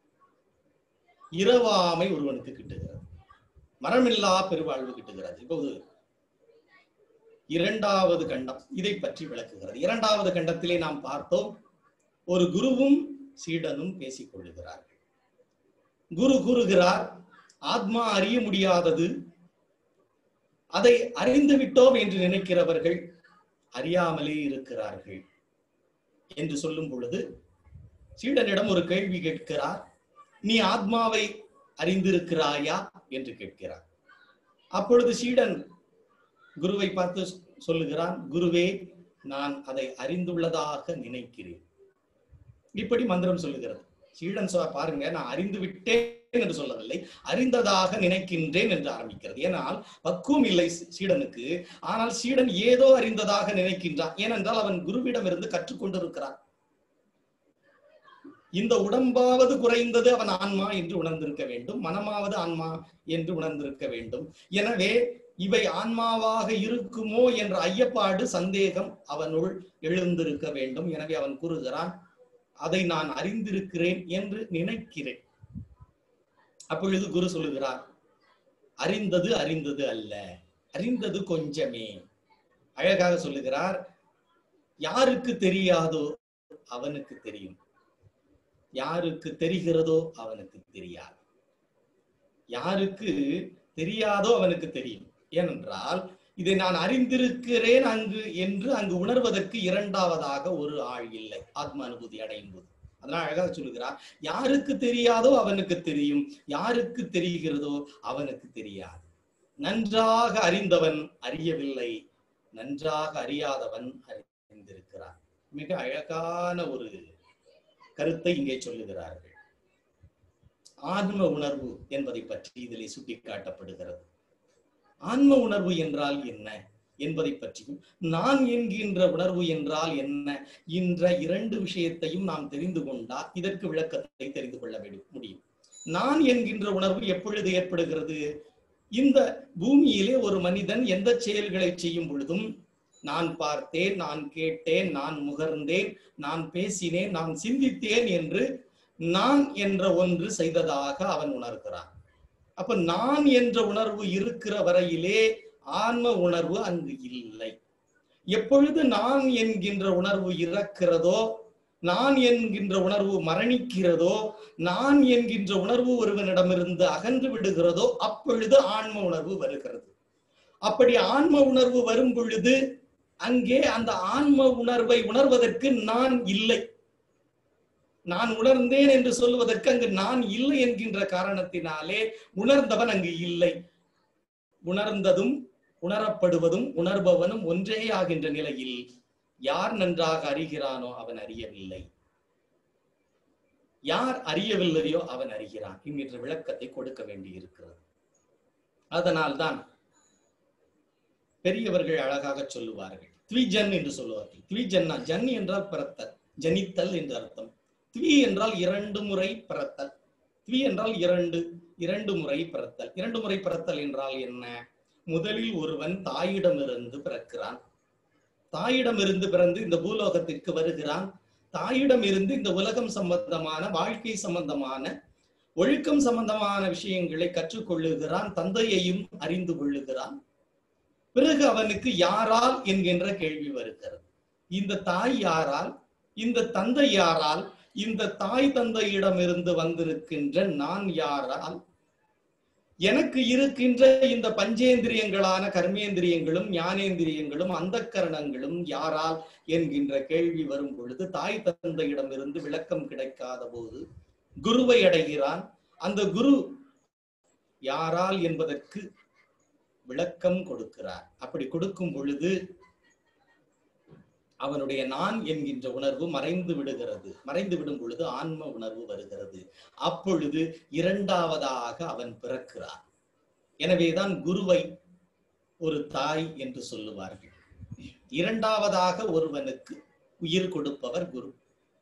இரவாமை ஒருவனுக்கு கிட்டுகிறது மரமில்லா பெருவாழ்வு கிட்டுகிறது இப்போது இரண்டாவது கண்டம் இதை பற்றி விளக்குகிறது இரண்டாவது கண்டத்திலே நாம் பார்த்தோம் ஒரு குருவும் சீடனும் பேசிக் கொள்ளுகிறார்கள் குரு கூறுகிறார் ஆத்மா அறிய முடியாதது அதை அறிந்து விட்டோம் என்று நினைக்கிறவர்கள் அறியாமலே இருக்கிறார்கள் என்று சொல்லும் பொழுது சீடனிடம் ஒரு கேள்வி கேட்கிறார் நீ ஆத்மாவை அறிந்திருக்கிறாயா என்று கேட்கிறார் அப்பொழுது சீடன் குருவை பார்த்து சொல்லுகிறான் குருவே நான் அதை அறிந்துள்ளதாக நினைக்கிறேன் இப்படி மந்திரம் சொல்லுகிறது சீடன் சொ- பாருங்க நான் அறிந்து விட்டேன் என்று சொல்லவில்லை அறிந்ததாக நினைக்கின்றேன் என்று ஆரம்பிக்கிறது ஏனால் பக்குவம் இல்லை சீ- சீடனுக்கு ஆனால் சீடன் ஏதோ அறிந்ததாக நினைக்கின்றான் ஏனென்றால் அவன் குருவிடம் இருந்து கற்றுக்கொண்டிருக்கிறான் இந்த உடம்பாவது குறைந்தது அவன் ஆன்மா என்று உணர்ந்திருக்க வேண்டும் மனமாவது ஆன்மா என்று உணர்ந்திருக்க வேண்டும் எனவே இவை ஆன்மாவாக இருக்குமோ என்ற ஐயப்பாடு சந்தேகம் அவனுள் எழுந்திருக்க வேண்டும் எனவே அவன் கூறுகிறான் அதை நான் அறிந்திருக்கிறேன் என்று நினைக்கிறேன் அப்பொழுது குரு சொல்லுகிறார் அறிந்தது அறிந்தது அல்ல அறிந்தது கொஞ்சமே அழகாக சொல்லுகிறார் யாருக்கு தெரியாதோ அவனுக்கு தெரியும் யாருக்கு தெரிகிறதோ அவனுக்கு தெரியாது யாருக்கு தெரியாதோ அவனுக்கு தெரியும் ஏனென்றால் இதை நான் அறிந்திருக்கிறேன் அங்கு என்று அங்கு உணர்வதற்கு இரண்டாவதாக ஒரு ஆள் இல்லை ஆத்ம அனுபூதி அடையும் போது அதனால் அழகாக சொல்லுகிறார் யாருக்கு தெரியாதோ அவனுக்கு தெரியும் யாருக்கு தெரிகிறதோ அவனுக்கு தெரியாது நன்றாக அறிந்தவன் அறியவில்லை நன்றாக அறியாதவன் அறிந்திருக்கிறான் மிக அழகான ஒரு கருத்தை இங்கே சொல்லுகிறார்கள் ஆன்ம உணர்வு என்பதை பற்றி இதிலே சுட்டிக்காட்டப்படுகிறது ஆன்ம உணர்வு என்றால் என்ன என்பதை பற்றியும் நான் என்கின்ற உணர்வு என்றால் என்ன என்ற இரண்டு விஷயத்தையும் நாம் தெரிந்து கொண்டால் இதற்கு விளக்கத்தை தெரிந்து கொள்ள வேண்டும் முடியும் நான் என்கின்ற உணர்வு எப்பொழுது ஏற்படுகிறது இந்த பூமியிலே ஒரு மனிதன் எந்த செயல்களை செய்யும் பொழுதும் நான் பார்த்தேன் நான் கேட்டேன் நான் முகர்ந்தேன் நான் பேசினேன் நான் சிந்தித்தேன் என்று நான் என்ற ஒன்று செய்ததாக அவன் உணர்கிறான் அப்ப நான் என்ற உணர்வு இருக்கிற வரையிலே ஆன்ம உணர்வு அங்கு இல்லை எப்பொழுது நான் என்கின்ற உணர்வு இறக்கிறதோ நான் என்கின்ற உணர்வு மரணிக்கிறதோ நான் என்கின்ற உணர்வு ஒருவனிடமிருந்து அகன்று விடுகிறதோ அப்பொழுது ஆன்ம உணர்வு வருகிறது அப்படி ஆன்ம உணர்வு வரும் பொழுது அங்கே அந்த ஆன்ம உணர்வை உணர்வதற்கு நான் இல்லை நான் உணர்ந்தேன் என்று சொல்வதற்கு அங்கு நான் இல்லை என்கின்ற காரணத்தினாலே உணர்ந்தவன் அங்கு இல்லை உணர்ந்ததும் உணரப்படுவதும் உணர்பவனும் ஒன்றே ஆகின்ற நிலையில் யார் நன்றாக அறிகிறானோ அவன் அறியவில்லை யார் அறியவில்லையோ அவன் அறிகிறான் என்கின்ற விளக்கத்தை கொடுக்க வேண்டி இருக்கிறது அதனால்தான் பெரியவர்கள் அழகாக சொல்லுவார்கள் த்விஜன் என்று சொல்லுவார்கள் த்விஜன்னா ஜன் என்றால் பிறத்தல் ஜனித்தல் என்று அர்த்தம் த்வி என்றால் இரண்டு முறை பிறத்தல் த்வி என்றால் இரண்டு இரண்டு முறை பிறத்தல் இரண்டு முறை பிறத்தல் என்றால் என்ன முதலில் ஒருவன் தாயிடமிருந்து பிறக்கிறான் தாயிடமிருந்து பிறந்து இந்த பூலோகத்திற்கு வருகிறான் தாயிடம் இருந்து இந்த உலகம் சம்பந்தமான வாழ்க்கை சம்பந்தமான ஒழுக்கம் சம்பந்தமான விஷயங்களை கற்றுக்கொள்ளுகிறான் தந்தையையும் அறிந்து கொள்ளுகிறான் பிறகு அவனுக்கு யாரால் என்கின்ற கேள்வி வருகிறது இந்த தாய் யாரால் இந்த தந்தை யாரால் இந்த தாய் தந்தையிடமிருந்து வந்திருக்கின்ற நான் யாரால் எனக்கு இருக்கின்ற இந்த பஞ்சேந்திரியங்களான கர்மேந்திரியங்களும் ஞானேந்திரியங்களும் அந்த கரணங்களும் யாரால் என்கின்ற கேள்வி வரும் பொழுது தாய் தந்தையிடமிருந்து விளக்கம் கிடைக்காத போது குருவை அடைகிறான் அந்த குரு யாரால் என்பதற்கு விளக்கம் கொடுக்கிறார் அப்படி கொடுக்கும் பொழுது அவனுடைய நான் என்கின்ற உணர்வு மறைந்து விடுகிறது மறைந்து விடும் பொழுது ஆன்ம உணர்வு வருகிறது அப்பொழுது இரண்டாவதாக அவன் பிறக்கிறான் எனவேதான் குருவை ஒரு தாய் என்று சொல்லுவார்கள் இரண்டாவதாக ஒருவனுக்கு உயிர் கொடுப்பவர் குரு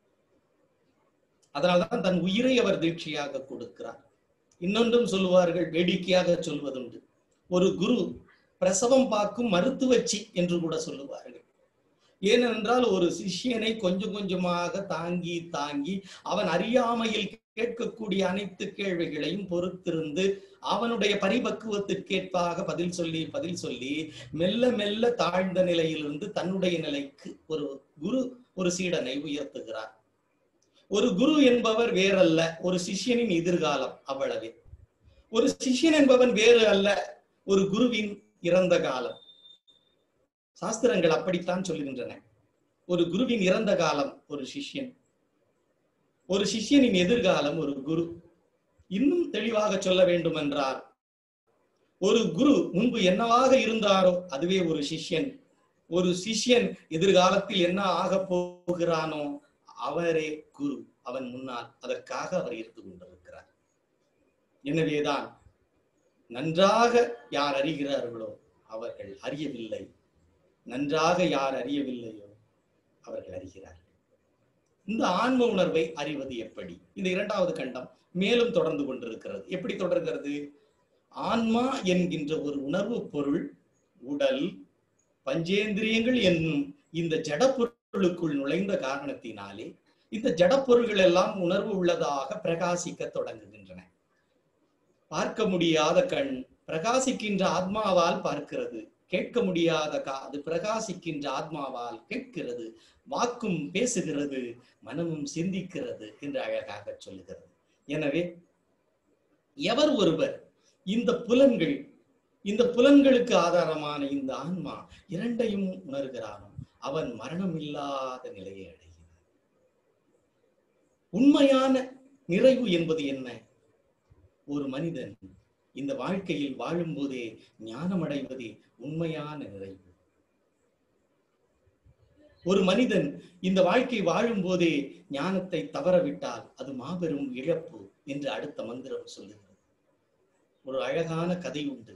அதனால்தான் தன் உயிரை அவர் தீட்சையாக கொடுக்கிறார் இன்னொன்றும் சொல்லுவார்கள் வேடிக்கையாக சொல்வதுண்டு ஒரு குரு பிரசவம் பார்க்கும் மருத்துவச்சி என்று கூட சொல்லுவார்கள் ஏனென்றால் ஒரு சிஷ்யனை கொஞ்சம் கொஞ்சமாக தாங்கி தாங்கி அவன் அறியாமையில் கேட்கக்கூடிய அனைத்து கேள்விகளையும் பொறுத்திருந்து அவனுடைய பரிபக்குவத்திற்கேற்பாக பதில் சொல்லி பதில் சொல்லி மெல்ல மெல்ல தாழ்ந்த நிலையிலிருந்து தன்னுடைய நிலைக்கு ஒரு குரு ஒரு சீடனை உயர்த்துகிறார் ஒரு குரு என்பவர் வேறல்ல ஒரு சிஷ்யனின் எதிர்காலம் அவ்வளவே ஒரு சிஷ்யன் என்பவன் வேறு அல்ல ஒரு குருவின் இறந்த காலம் சாஸ்திரங்கள் அப்படித்தான் சொல்லுகின்றன ஒரு குருவின் இறந்த காலம் ஒரு சிஷ்யன் ஒரு சிஷ்யனின் எதிர்காலம் ஒரு குரு இன்னும் தெளிவாக சொல்ல வேண்டும் என்றால் ஒரு குரு முன்பு என்னவாக இருந்தாரோ அதுவே ஒரு சிஷ்யன் ஒரு சிஷ்யன் எதிர்காலத்தில் என்ன ஆக போகிறானோ அவரே குரு அவன் முன்னால் அதற்காக அவர் இருந்து கொண்டிருக்கிறார் எனவேதான் நன்றாக யார் அறிகிறார்களோ அவர்கள் அறியவில்லை நன்றாக யார் அறியவில்லையோ அவர்கள் அறிகிறார்கள் இந்த ஆன்ம உணர்வை அறிவது எப்படி இந்த இரண்டாவது கண்டம் மேலும் தொடர்ந்து கொண்டிருக்கிறது எப்படி தொடர்கிறது ஆன்மா என்கின்ற ஒரு உணர்வு பொருள் உடல் பஞ்சேந்திரியங்கள் என்னும் இந்த ஜட பொருளுக்குள் நுழைந்த காரணத்தினாலே இந்த ஜட பொருள்கள் எல்லாம் உணர்வு உள்ளதாக பிரகாசிக்க தொடங்குகின்றன பார்க்க முடியாத கண் பிரகாசிக்கின்ற ஆத்மாவால் பார்க்கிறது கேட்க முடியாத காது பிரகாசிக்கின்ற ஆத்மாவால் கேட்கிறது வாக்கும் பேசுகிறது மனமும் சிந்திக்கிறது என்று அழகாக சொல்லுகிறது எனவே எவர் ஒருவர் இந்த புலன்கள் இந்த புலன்களுக்கு ஆதாரமான இந்த ஆன்மா இரண்டையும் உணர்கிறானோ அவன் மரணம் இல்லாத நிலையை அடைகிறான் உண்மையான நிறைவு என்பது என்ன ஒரு மனிதன் இந்த வாழ்க்கையில் வாழும்போதே ஞானம் அடைவதே உண்மையான நிறைவு ஒரு மனிதன் இந்த வாழ்க்கை வாழும் போதே ஞானத்தை தவறவிட்டால் அது மாபெரும் இழப்பு என்று அடுத்த மந்திரம் சொல்லுகிறது ஒரு அழகான கதை உண்டு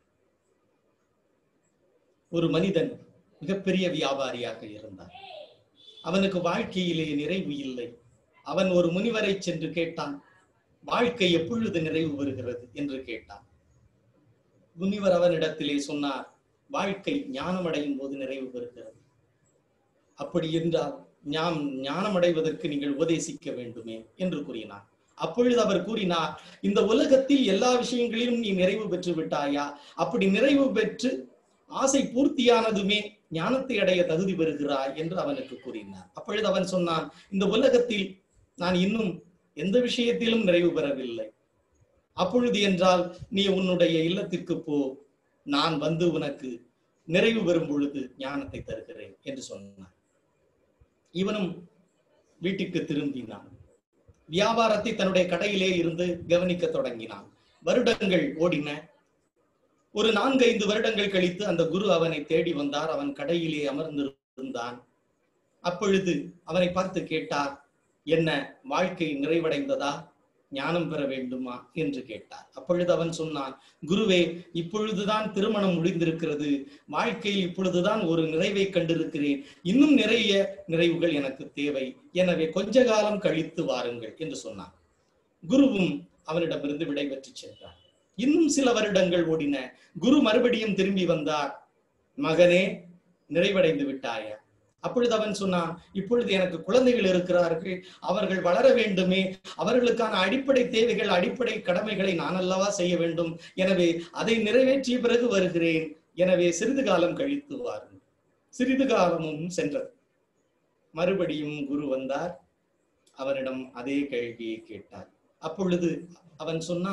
ஒரு மனிதன் மிகப்பெரிய வியாபாரியாக இருந்தான் அவனுக்கு வாழ்க்கையிலே நிறைவு இல்லை அவன் ஒரு முனிவரை சென்று கேட்டான் வாழ்க்கை எப்பொழுது நிறைவு வருகிறது என்று கேட்டான் முனிவர் அவனிடத்திலே சொன்னார் வாழ்க்கை ஞானம் அடையும் போது நிறைவு பெறுகிறது அப்படி என்றால் ஞாம் ஞானம் அடைவதற்கு நீங்கள் உபதேசிக்க வேண்டுமே என்று கூறினார் அப்பொழுது அவர் கூறினார் இந்த உலகத்தில் எல்லா விஷயங்களிலும் நீ நிறைவு பெற்று விட்டாயா அப்படி நிறைவு பெற்று ஆசை பூர்த்தியானதுமே ஞானத்தை அடைய தகுதி பெறுகிறாய் என்று அவனுக்கு கூறினார் அப்பொழுது அவன் சொன்னான் இந்த உலகத்தில் நான் இன்னும் எந்த விஷயத்திலும் நிறைவு பெறவில்லை அப்பொழுது என்றால் நீ உன்னுடைய இல்லத்திற்கு போ நான் வந்து உனக்கு நிறைவு பெறும் பொழுது ஞானத்தை தருகிறேன் என்று சொன்னான் இவனும் வீட்டுக்கு திரும்பினான் வியாபாரத்தை தன்னுடைய கடையிலே இருந்து கவனிக்க தொடங்கினான் வருடங்கள் ஓடின ஒரு நான்கைந்து வருடங்கள் கழித்து அந்த குரு அவனை தேடி வந்தார் அவன் கடையிலே அமர்ந்திருந்தான் அப்பொழுது அவனை பார்த்து கேட்டார் என்ன வாழ்க்கை நிறைவடைந்ததா ஞானம் பெற வேண்டுமா என்று கேட்டார் அப்பொழுது அவன் சொன்னான் குருவே இப்பொழுதுதான் திருமணம் முடிந்திருக்கிறது வாழ்க்கையில் இப்பொழுதுதான் ஒரு நிறைவை கண்டிருக்கிறேன் இன்னும் நிறைய நிறைவுகள் எனக்கு தேவை எனவே கொஞ்ச காலம் கழித்து வாருங்கள் என்று சொன்னான் குருவும் அவனிடமிருந்து விடைபெற்று சென்றார் இன்னும் சில வருடங்கள் ஓடின குரு மறுபடியும் திரும்பி வந்தார் மகனே நிறைவடைந்து விட்டாயா அப்பொழுது அவன் சொன்னான் இப்பொழுது எனக்கு குழந்தைகள் இருக்கிறார்கள் அவர்கள் வளர வேண்டுமே அவர்களுக்கான அடிப்படை தேவைகள் அடிப்படை கடமைகளை நான் அல்லவா செய்ய வேண்டும் எனவே அதை நிறைவேற்றிய பிறகு வருகிறேன் எனவே சிறிது காலம் கழித்து வாருங்கள் சிறிது காலமும் சென்றது மறுபடியும் குரு வந்தார் அவனிடம் அதே கேள்வியை கேட்டார் அப்பொழுது அவன் சொன்னான்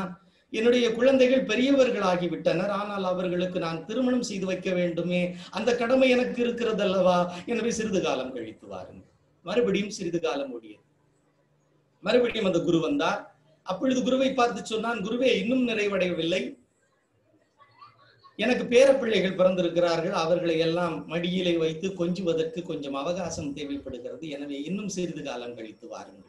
என்னுடைய குழந்தைகள் பெரியவர்களாகிவிட்டனர் ஆனால் அவர்களுக்கு நான் திருமணம் செய்து வைக்க வேண்டுமே அந்த கடமை எனக்கு இருக்கிறது அல்லவா எனவே சிறிது காலம் கழித்து வாருங்கள் மறுபடியும் சிறிது காலம் ஓடியது மறுபடியும் அந்த குரு வந்தார் அப்பொழுது குருவை பார்த்து சொன்னான் குருவே இன்னும் நிறைவடையவில்லை எனக்கு பேரப்பிள்ளைகள் பிறந்திருக்கிறார்கள் அவர்களை எல்லாம் மடியிலே வைத்து கொஞ்சுவதற்கு கொஞ்சம் அவகாசம் தேவைப்படுகிறது எனவே இன்னும் சிறிது காலம் கழித்து வாருங்கள்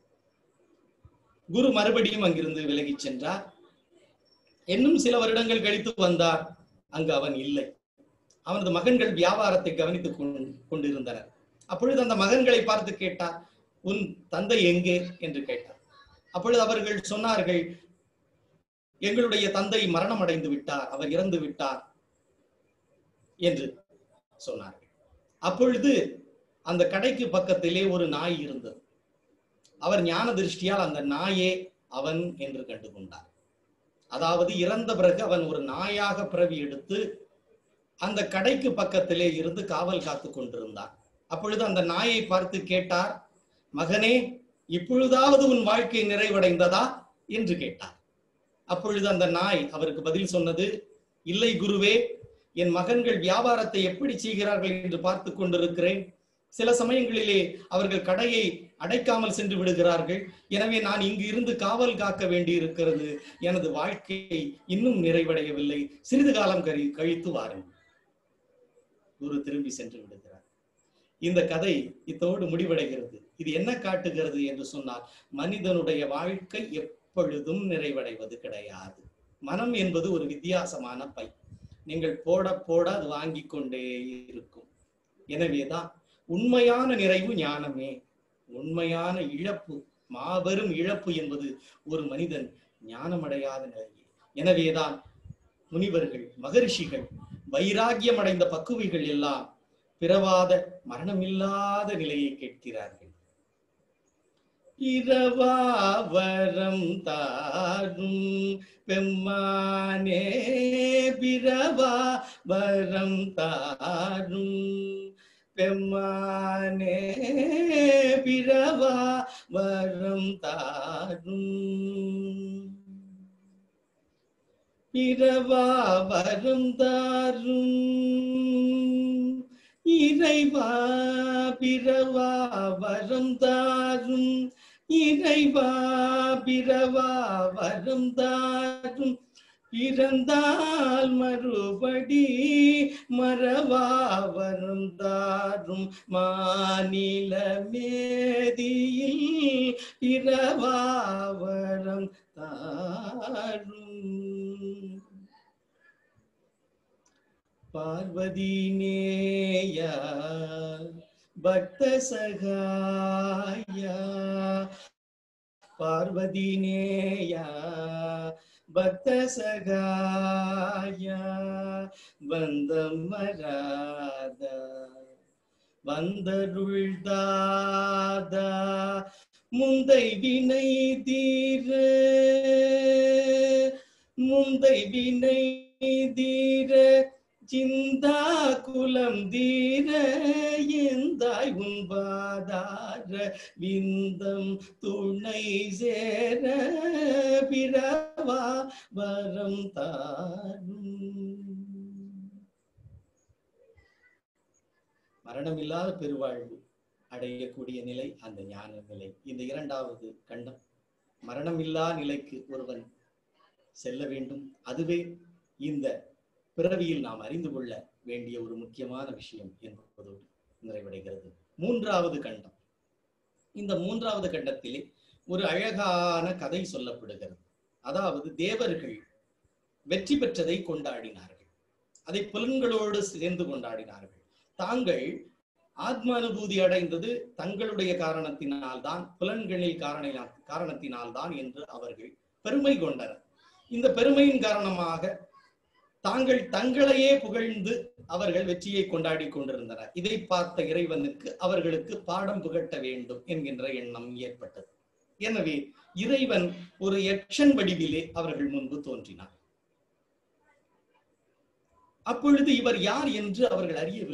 குரு மறுபடியும் அங்கிருந்து விலகிச் சென்றார் இன்னும் சில வருடங்கள் கழித்து வந்தார் அங்கு அவன் இல்லை அவனது மகன்கள் வியாபாரத்தை கவனித்துக் கொண்- கொண்டிருந்தனர் அப்பொழுது அந்த மகன்களை பார்த்து கேட்டார் உன் தந்தை எங்கே என்று கேட்டார் அப்பொழுது அவர்கள் சொன்னார்கள் எங்களுடைய தந்தை மரணம் அடைந்து விட்டார் அவர் இறந்து விட்டார் என்று சொன்னார்கள் அப்பொழுது அந்த கடைக்கு பக்கத்திலே ஒரு நாய் இருந்தது அவர் ஞான திருஷ்டியால் அந்த நாயே அவன் என்று கண்டு கொண்டார் அதாவது இறந்த பிறகு அவன் ஒரு நாயாக பிறவி எடுத்து அந்த கடைக்கு பக்கத்திலே இருந்து காவல் காத்து கொண்டிருந்தான் அப்பொழுது அந்த நாயை பார்த்து கேட்டார் மகனே இப்பொழுதாவது உன் வாழ்க்கை நிறைவடைந்ததா என்று கேட்டார் அப்பொழுது அந்த நாய் அவருக்கு பதில் சொன்னது இல்லை குருவே என் மகன்கள் வியாபாரத்தை எப்படி செய்கிறார்கள் என்று பார்த்து கொண்டிருக்கிறேன் சில சமயங்களிலே அவர்கள் கடையை அடைக்காமல் சென்று விடுகிறார்கள் எனவே நான் இங்கு இருந்து காவல் காக்க வேண்டி இருக்கிறது எனது வாழ்க்கை இன்னும் நிறைவடையவில்லை சிறிது காலம் கழி கழித்து வாருங்கள் குரு திரும்பி சென்று விடுகிறார் இந்த கதை இத்தோடு முடிவடைகிறது இது என்ன காட்டுகிறது என்று சொன்னால் மனிதனுடைய வாழ்க்கை எப்பொழுதும் நிறைவடைவது கிடையாது மனம் என்பது ஒரு வித்தியாசமான பை நீங்கள் போட போட அது வாங்கி கொண்டே இருக்கும் எனவேதான் உண்மையான நிறைவு ஞானமே உண்மையான இழப்பு மாபெரும் இழப்பு என்பது ஒரு மனிதன் ஞானமடையாத நிலையே எனவேதான் முனிவர்கள் மகரிஷிகள் வைராகியம் அடைந்த பக்குவிகள் எல்லாம் பிறவாத மரணமில்லாத நிலையை கேட்கிறார்கள் இரவாவரம் தாரும் பெம்மானே பிறவா வரம் தாரும் பெம்மானே பிறவா வரம் தாரும் பிறவா வரம் தாரும் இறைவா பிறவா வரம் தாரும் இறைவா பிறவா வரம் தாரும் பிறந்தால் மறுபடி மறவா வரும் தாரும் மாநில மேதியில் பிறவா வரம் தாரும் பார்வதி நேயா பக்த சகாயா பார்வதி நேயா பக்த சகாயா வந்தம் மராதா வந்தருள்தாதா முந்தை வினை தீர முந்தை வினை தீர சிந்தா குலம் தீர எந்தாய் உண்பாதார விந்தம் துணை சேர பிறவா வரம் தாரும் மரணமில்லாத பெருவாழ்வு அடையக்கூடிய நிலை அந்த ஞான நிலை இந்த இரண்டாவது கண்டம் மரணமில்லா நிலைக்கு ஒருவன் செல்ல வேண்டும் அதுவே இந்த பிறவியில் நாம் அறிந்து கொள்ள வேண்டிய ஒரு முக்கியமான விஷயம் என்பதோடு நிறைவடைகிறது மூன்றாவது கண்டம் இந்த மூன்றாவது கண்டத்திலே ஒரு அழகான கதை சொல்லப்படுகிறது அதாவது தேவர்கள் வெற்றி பெற்றதை கொண்டாடினார்கள் அதை புலன்களோடு சேர்ந்து கொண்டாடினார்கள் தாங்கள் ஆத்ம அனுபூதி அடைந்தது தங்களுடைய காரணத்தினால்தான் புலன்களில் காரண காரணத்தினால்தான் என்று அவர்கள் பெருமை கொண்டனர் இந்த பெருமையின் காரணமாக தாங்கள் தங்களையே புகழ்ந்து அவர்கள் வெற்றியை கொண்டாடி கொண்டிருந்தனர் இதை பார்த்த இறைவனுக்கு அவர்களுக்கு பாடம் புகட்ட வேண்டும் என்கின்ற எண்ணம் ஏற்பட்டது எனவே இறைவன் ஒரு யக்ஷன் வடிவிலே அவர்கள் முன்பு தோன்றினார் அப்பொழுது இவர் யார் என்று அவர்கள் அறியவில்லை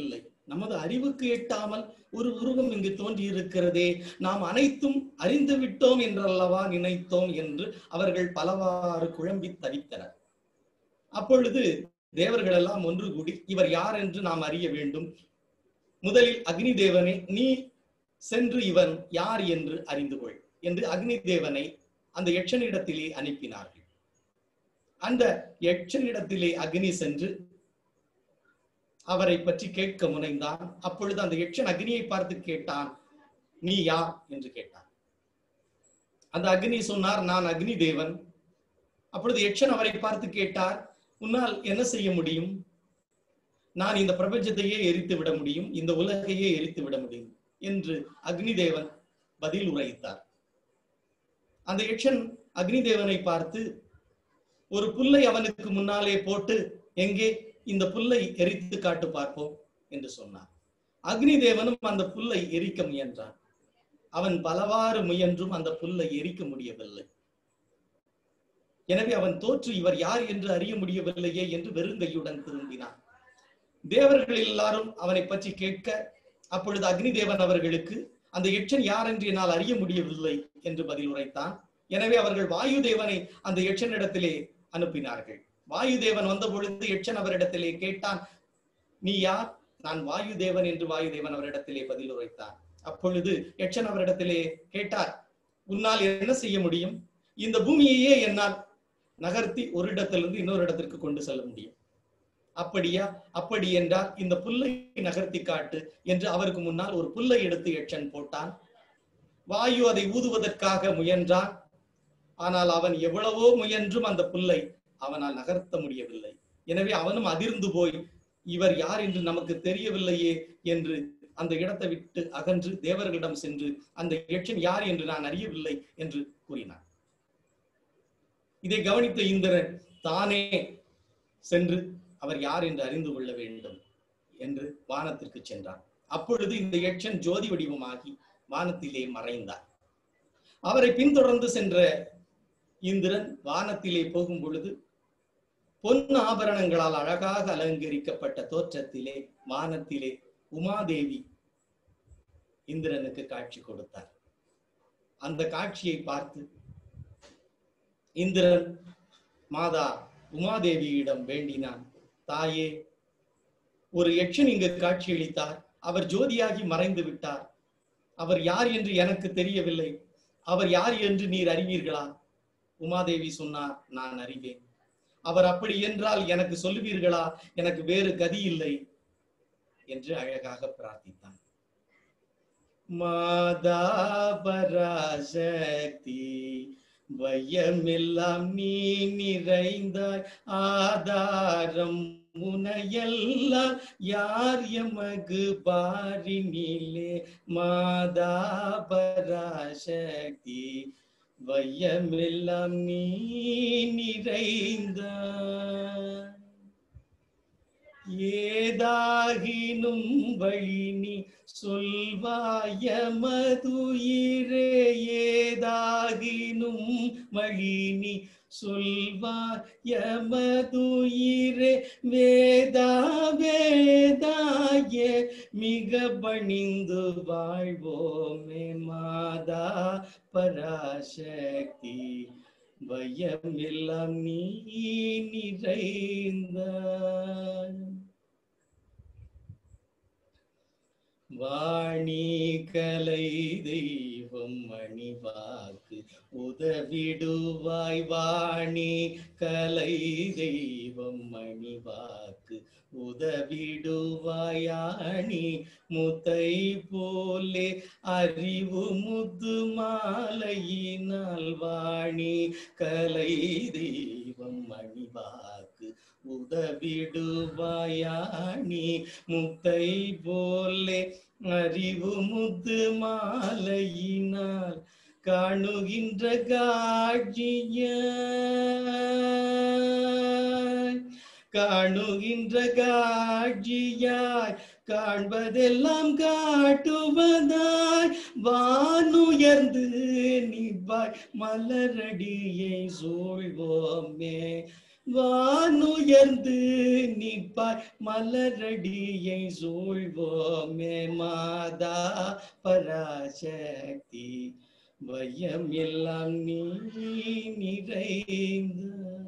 நமது அறிவுக்கு எட்டாமல் ஒரு உருவம் இங்கு தோன்றி இருக்கிறதே நாம் அனைத்தும் அறிந்து விட்டோம் என்றல்லவா நினைத்தோம் என்று அவர்கள் பலவாறு குழம்பி தவித்தனர் அப்பொழுது தேவர்கள் எல்லாம் ஒன்று கூடி இவர் யார் என்று நாம் அறிய வேண்டும் முதலில் அக்னி தேவனே நீ சென்று இவன் யார் என்று அறிந்து கொள் என்று அக்னி தேவனை அந்த யட்சனிடத்திலே அனுப்பினார்கள் அந்த யட்சனிடத்திலே அக்னி சென்று அவரை பற்றி கேட்க முனைந்தான் அப்பொழுது அந்த யட்சன் அக்னியை பார்த்து கேட்டான் நீ யார் என்று கேட்டான் அந்த அக்னி சொன்னார் நான் அக்னி தேவன் அப்பொழுது யட்சன் அவரை பார்த்து கேட்டார் உன்னால் என்ன செய்ய முடியும் நான் இந்த பிரபஞ்சத்தையே எரித்து விட முடியும் இந்த உலகையே எரித்து விட முடியும் என்று அக்னி தேவன் பதில் உரைத்தார் அந்த யட்சன் அக்னி தேவனை பார்த்து ஒரு புல்லை அவனுக்கு முன்னாலே போட்டு எங்கே இந்த புல்லை எரித்து காட்டு பார்ப்போம் என்று சொன்னார் அக்னி தேவனும் அந்த புல்லை எரிக்க முயன்றான் அவன் பலவாறு முயன்றும் அந்த புல்லை எரிக்க முடியவில்லை எனவே அவன் தோற்று இவர் யார் என்று அறிய முடியவில்லையே என்று வெறுங்கையுடன் திரும்பினான் தேவர்கள் எல்லாரும் அவனை பற்றி கேட்க அப்பொழுது அக்னி தேவன் அவர்களுக்கு அந்த எச்சன் யார் என்று என்னால் அறிய முடியவில்லை என்று பதில் உரைத்தான் எனவே அவர்கள் வாயு தேவனை அந்த எச்சனிடத்திலே அனுப்பினார்கள் வாயு தேவன் வந்த பொழுது எச்சன் அவரிடத்திலே கேட்டான் நீ யார் நான் வாயு தேவன் என்று வாயு தேவன் அவரிடத்திலே பதில் உரைத்தான் அப்பொழுது எச்சன் அவரிடத்திலே கேட்டார் உன்னால் என்ன செய்ய முடியும் இந்த பூமியையே என்னால் நகர்த்தி ஒரு இடத்திலிருந்து இன்னொரு இடத்திற்கு கொண்டு செல்ல முடியும் அப்படியா அப்படி என்றால் இந்த புல்லை நகர்த்தி காட்டு என்று அவருக்கு முன்னால் ஒரு புல்லை எடுத்து எச்சன் போட்டான் வாயு அதை ஊதுவதற்காக முயன்றான் ஆனால் அவன் எவ்வளவோ முயன்றும் அந்த புல்லை அவனால் நகர்த்த முடியவில்லை எனவே அவனும் அதிர்ந்து போய் இவர் யார் என்று நமக்கு தெரியவில்லையே என்று அந்த இடத்தை விட்டு அகன்று தேவர்களிடம் சென்று அந்த யட்சன் யார் என்று நான் அறியவில்லை என்று கூறினார் இதை கவனித்த இந்திரன் தானே சென்று அவர் யார் என்று அறிந்து கொள்ள வேண்டும் என்று வானத்திற்கு சென்றார் அப்பொழுது இந்த யட்சன் ஜோதி வடிவமாகி வானத்திலே மறைந்தார் அவரை பின்தொடர்ந்து சென்ற இந்திரன் வானத்திலே போகும் பொழுது பொன் ஆபரணங்களால் அழகாக அலங்கரிக்கப்பட்ட தோற்றத்திலே வானத்திலே உமாதேவி இந்திரனுக்கு காட்சி கொடுத்தார் அந்த காட்சியை பார்த்து இந்திரன் மாதா உமாதேவியிடம் வேண்டினான் தாயே ஒரு யட்சன் இங்கு காட்சியளித்தார் அவர் ஜோதியாகி மறைந்து விட்டார் அவர் யார் என்று எனக்கு தெரியவில்லை அவர் யார் என்று நீர் அறிவீர்களா உமாதேவி சொன்னார் நான் அறிவேன் அவர் அப்படி என்றால் எனக்கு சொல்லுவீர்களா எனக்கு வேறு கதி இல்லை என்று அழகாக பிரார்த்தித்தான் மாதா பராசக்தி வையமெல்லாம் நீ நிறைந்தாய் ஆதாரம் முனையெல்லாம் யார் எமகு பாரினிலே மாதா பராசக்தி வையமெல்லாம் நீ நிறைந்தாய் ஏதாகினும் வழி நீ சொல்வாய மதுயிரே ஏதாகினும் வழி நீ சொல்வாய மதுயிரே வேதா வேதாய மிக பணிந்து வாழ்வோமே மாதா பராசக்தி பயமெல்லாம் நீ நிறைந்தாய் வாணி கலை தெய்வம் மணிவாக்கு உதவிடுவாய் வாணி கலை தெய்வம் மணிவாக்கு உதவிடுவாயாணி முத்தை போலே அறிவு முத்து மாலையினால் வாணி கலை தெய்வம் மணிவாக்கு உதவிடுவாயாணி முத்தை போலே அறிவு முத்து மாலையினால் காணுகின்ற காட்சிய காணுகின்ற காட்சியாய் காண்பதெல்லாம் காட்டுவதாய் வானுயர்ந்து நிப்பாய் மலரடியை சூழ்வோமே வானுயர்ந்து நிப்பாய் மலரடியை சூழ்வோமே மாதா பராசக்தி பயம் எல்லாம் நீ நிறைந்த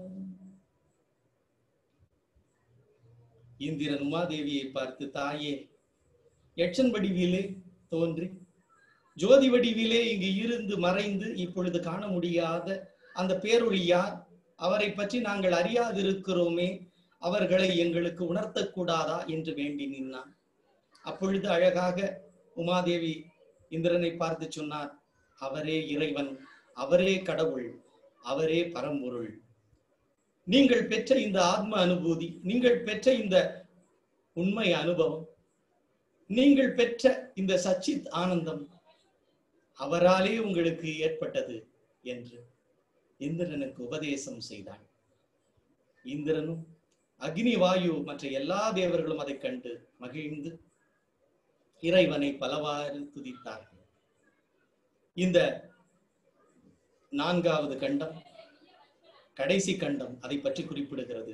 இந்திரன் உமாதேவியை பார்த்து தாயே எச்சன் வடிவிலே தோன்றி ஜோதி வடிவிலே இங்கு இருந்து மறைந்து இப்பொழுது காண முடியாத அந்த பேரொளி யார் அவரை பற்றி நாங்கள் அறியாதிருக்கிறோமே அவர்களை எங்களுக்கு உணர்த்தக்கூடாதா என்று வேண்டி நின்னான் அப்பொழுது அழகாக உமாதேவி இந்திரனை பார்த்து சொன்னார் அவரே இறைவன் அவரே கடவுள் அவரே பரம்பொருள் நீங்கள் பெற்ற இந்த ஆத்ம அனுபூதி நீங்கள் பெற்ற இந்த உண்மை அனுபவம் நீங்கள் பெற்ற இந்த சச்சித் ஆனந்தம் அவராலே உங்களுக்கு ஏற்பட்டது என்று இந்திரனுக்கு உபதேசம் செய்தாள் இந்திரனும் அக்னி வாயு மற்ற எல்லா தேவர்களும் அதைக் கண்டு மகிழ்ந்து இறைவனை பலவாறு துதித்தார்கள் இந்த நான்காவது கண்டம் கடைசி கண்டம் அதை பற்றி குறிப்பிடுகிறது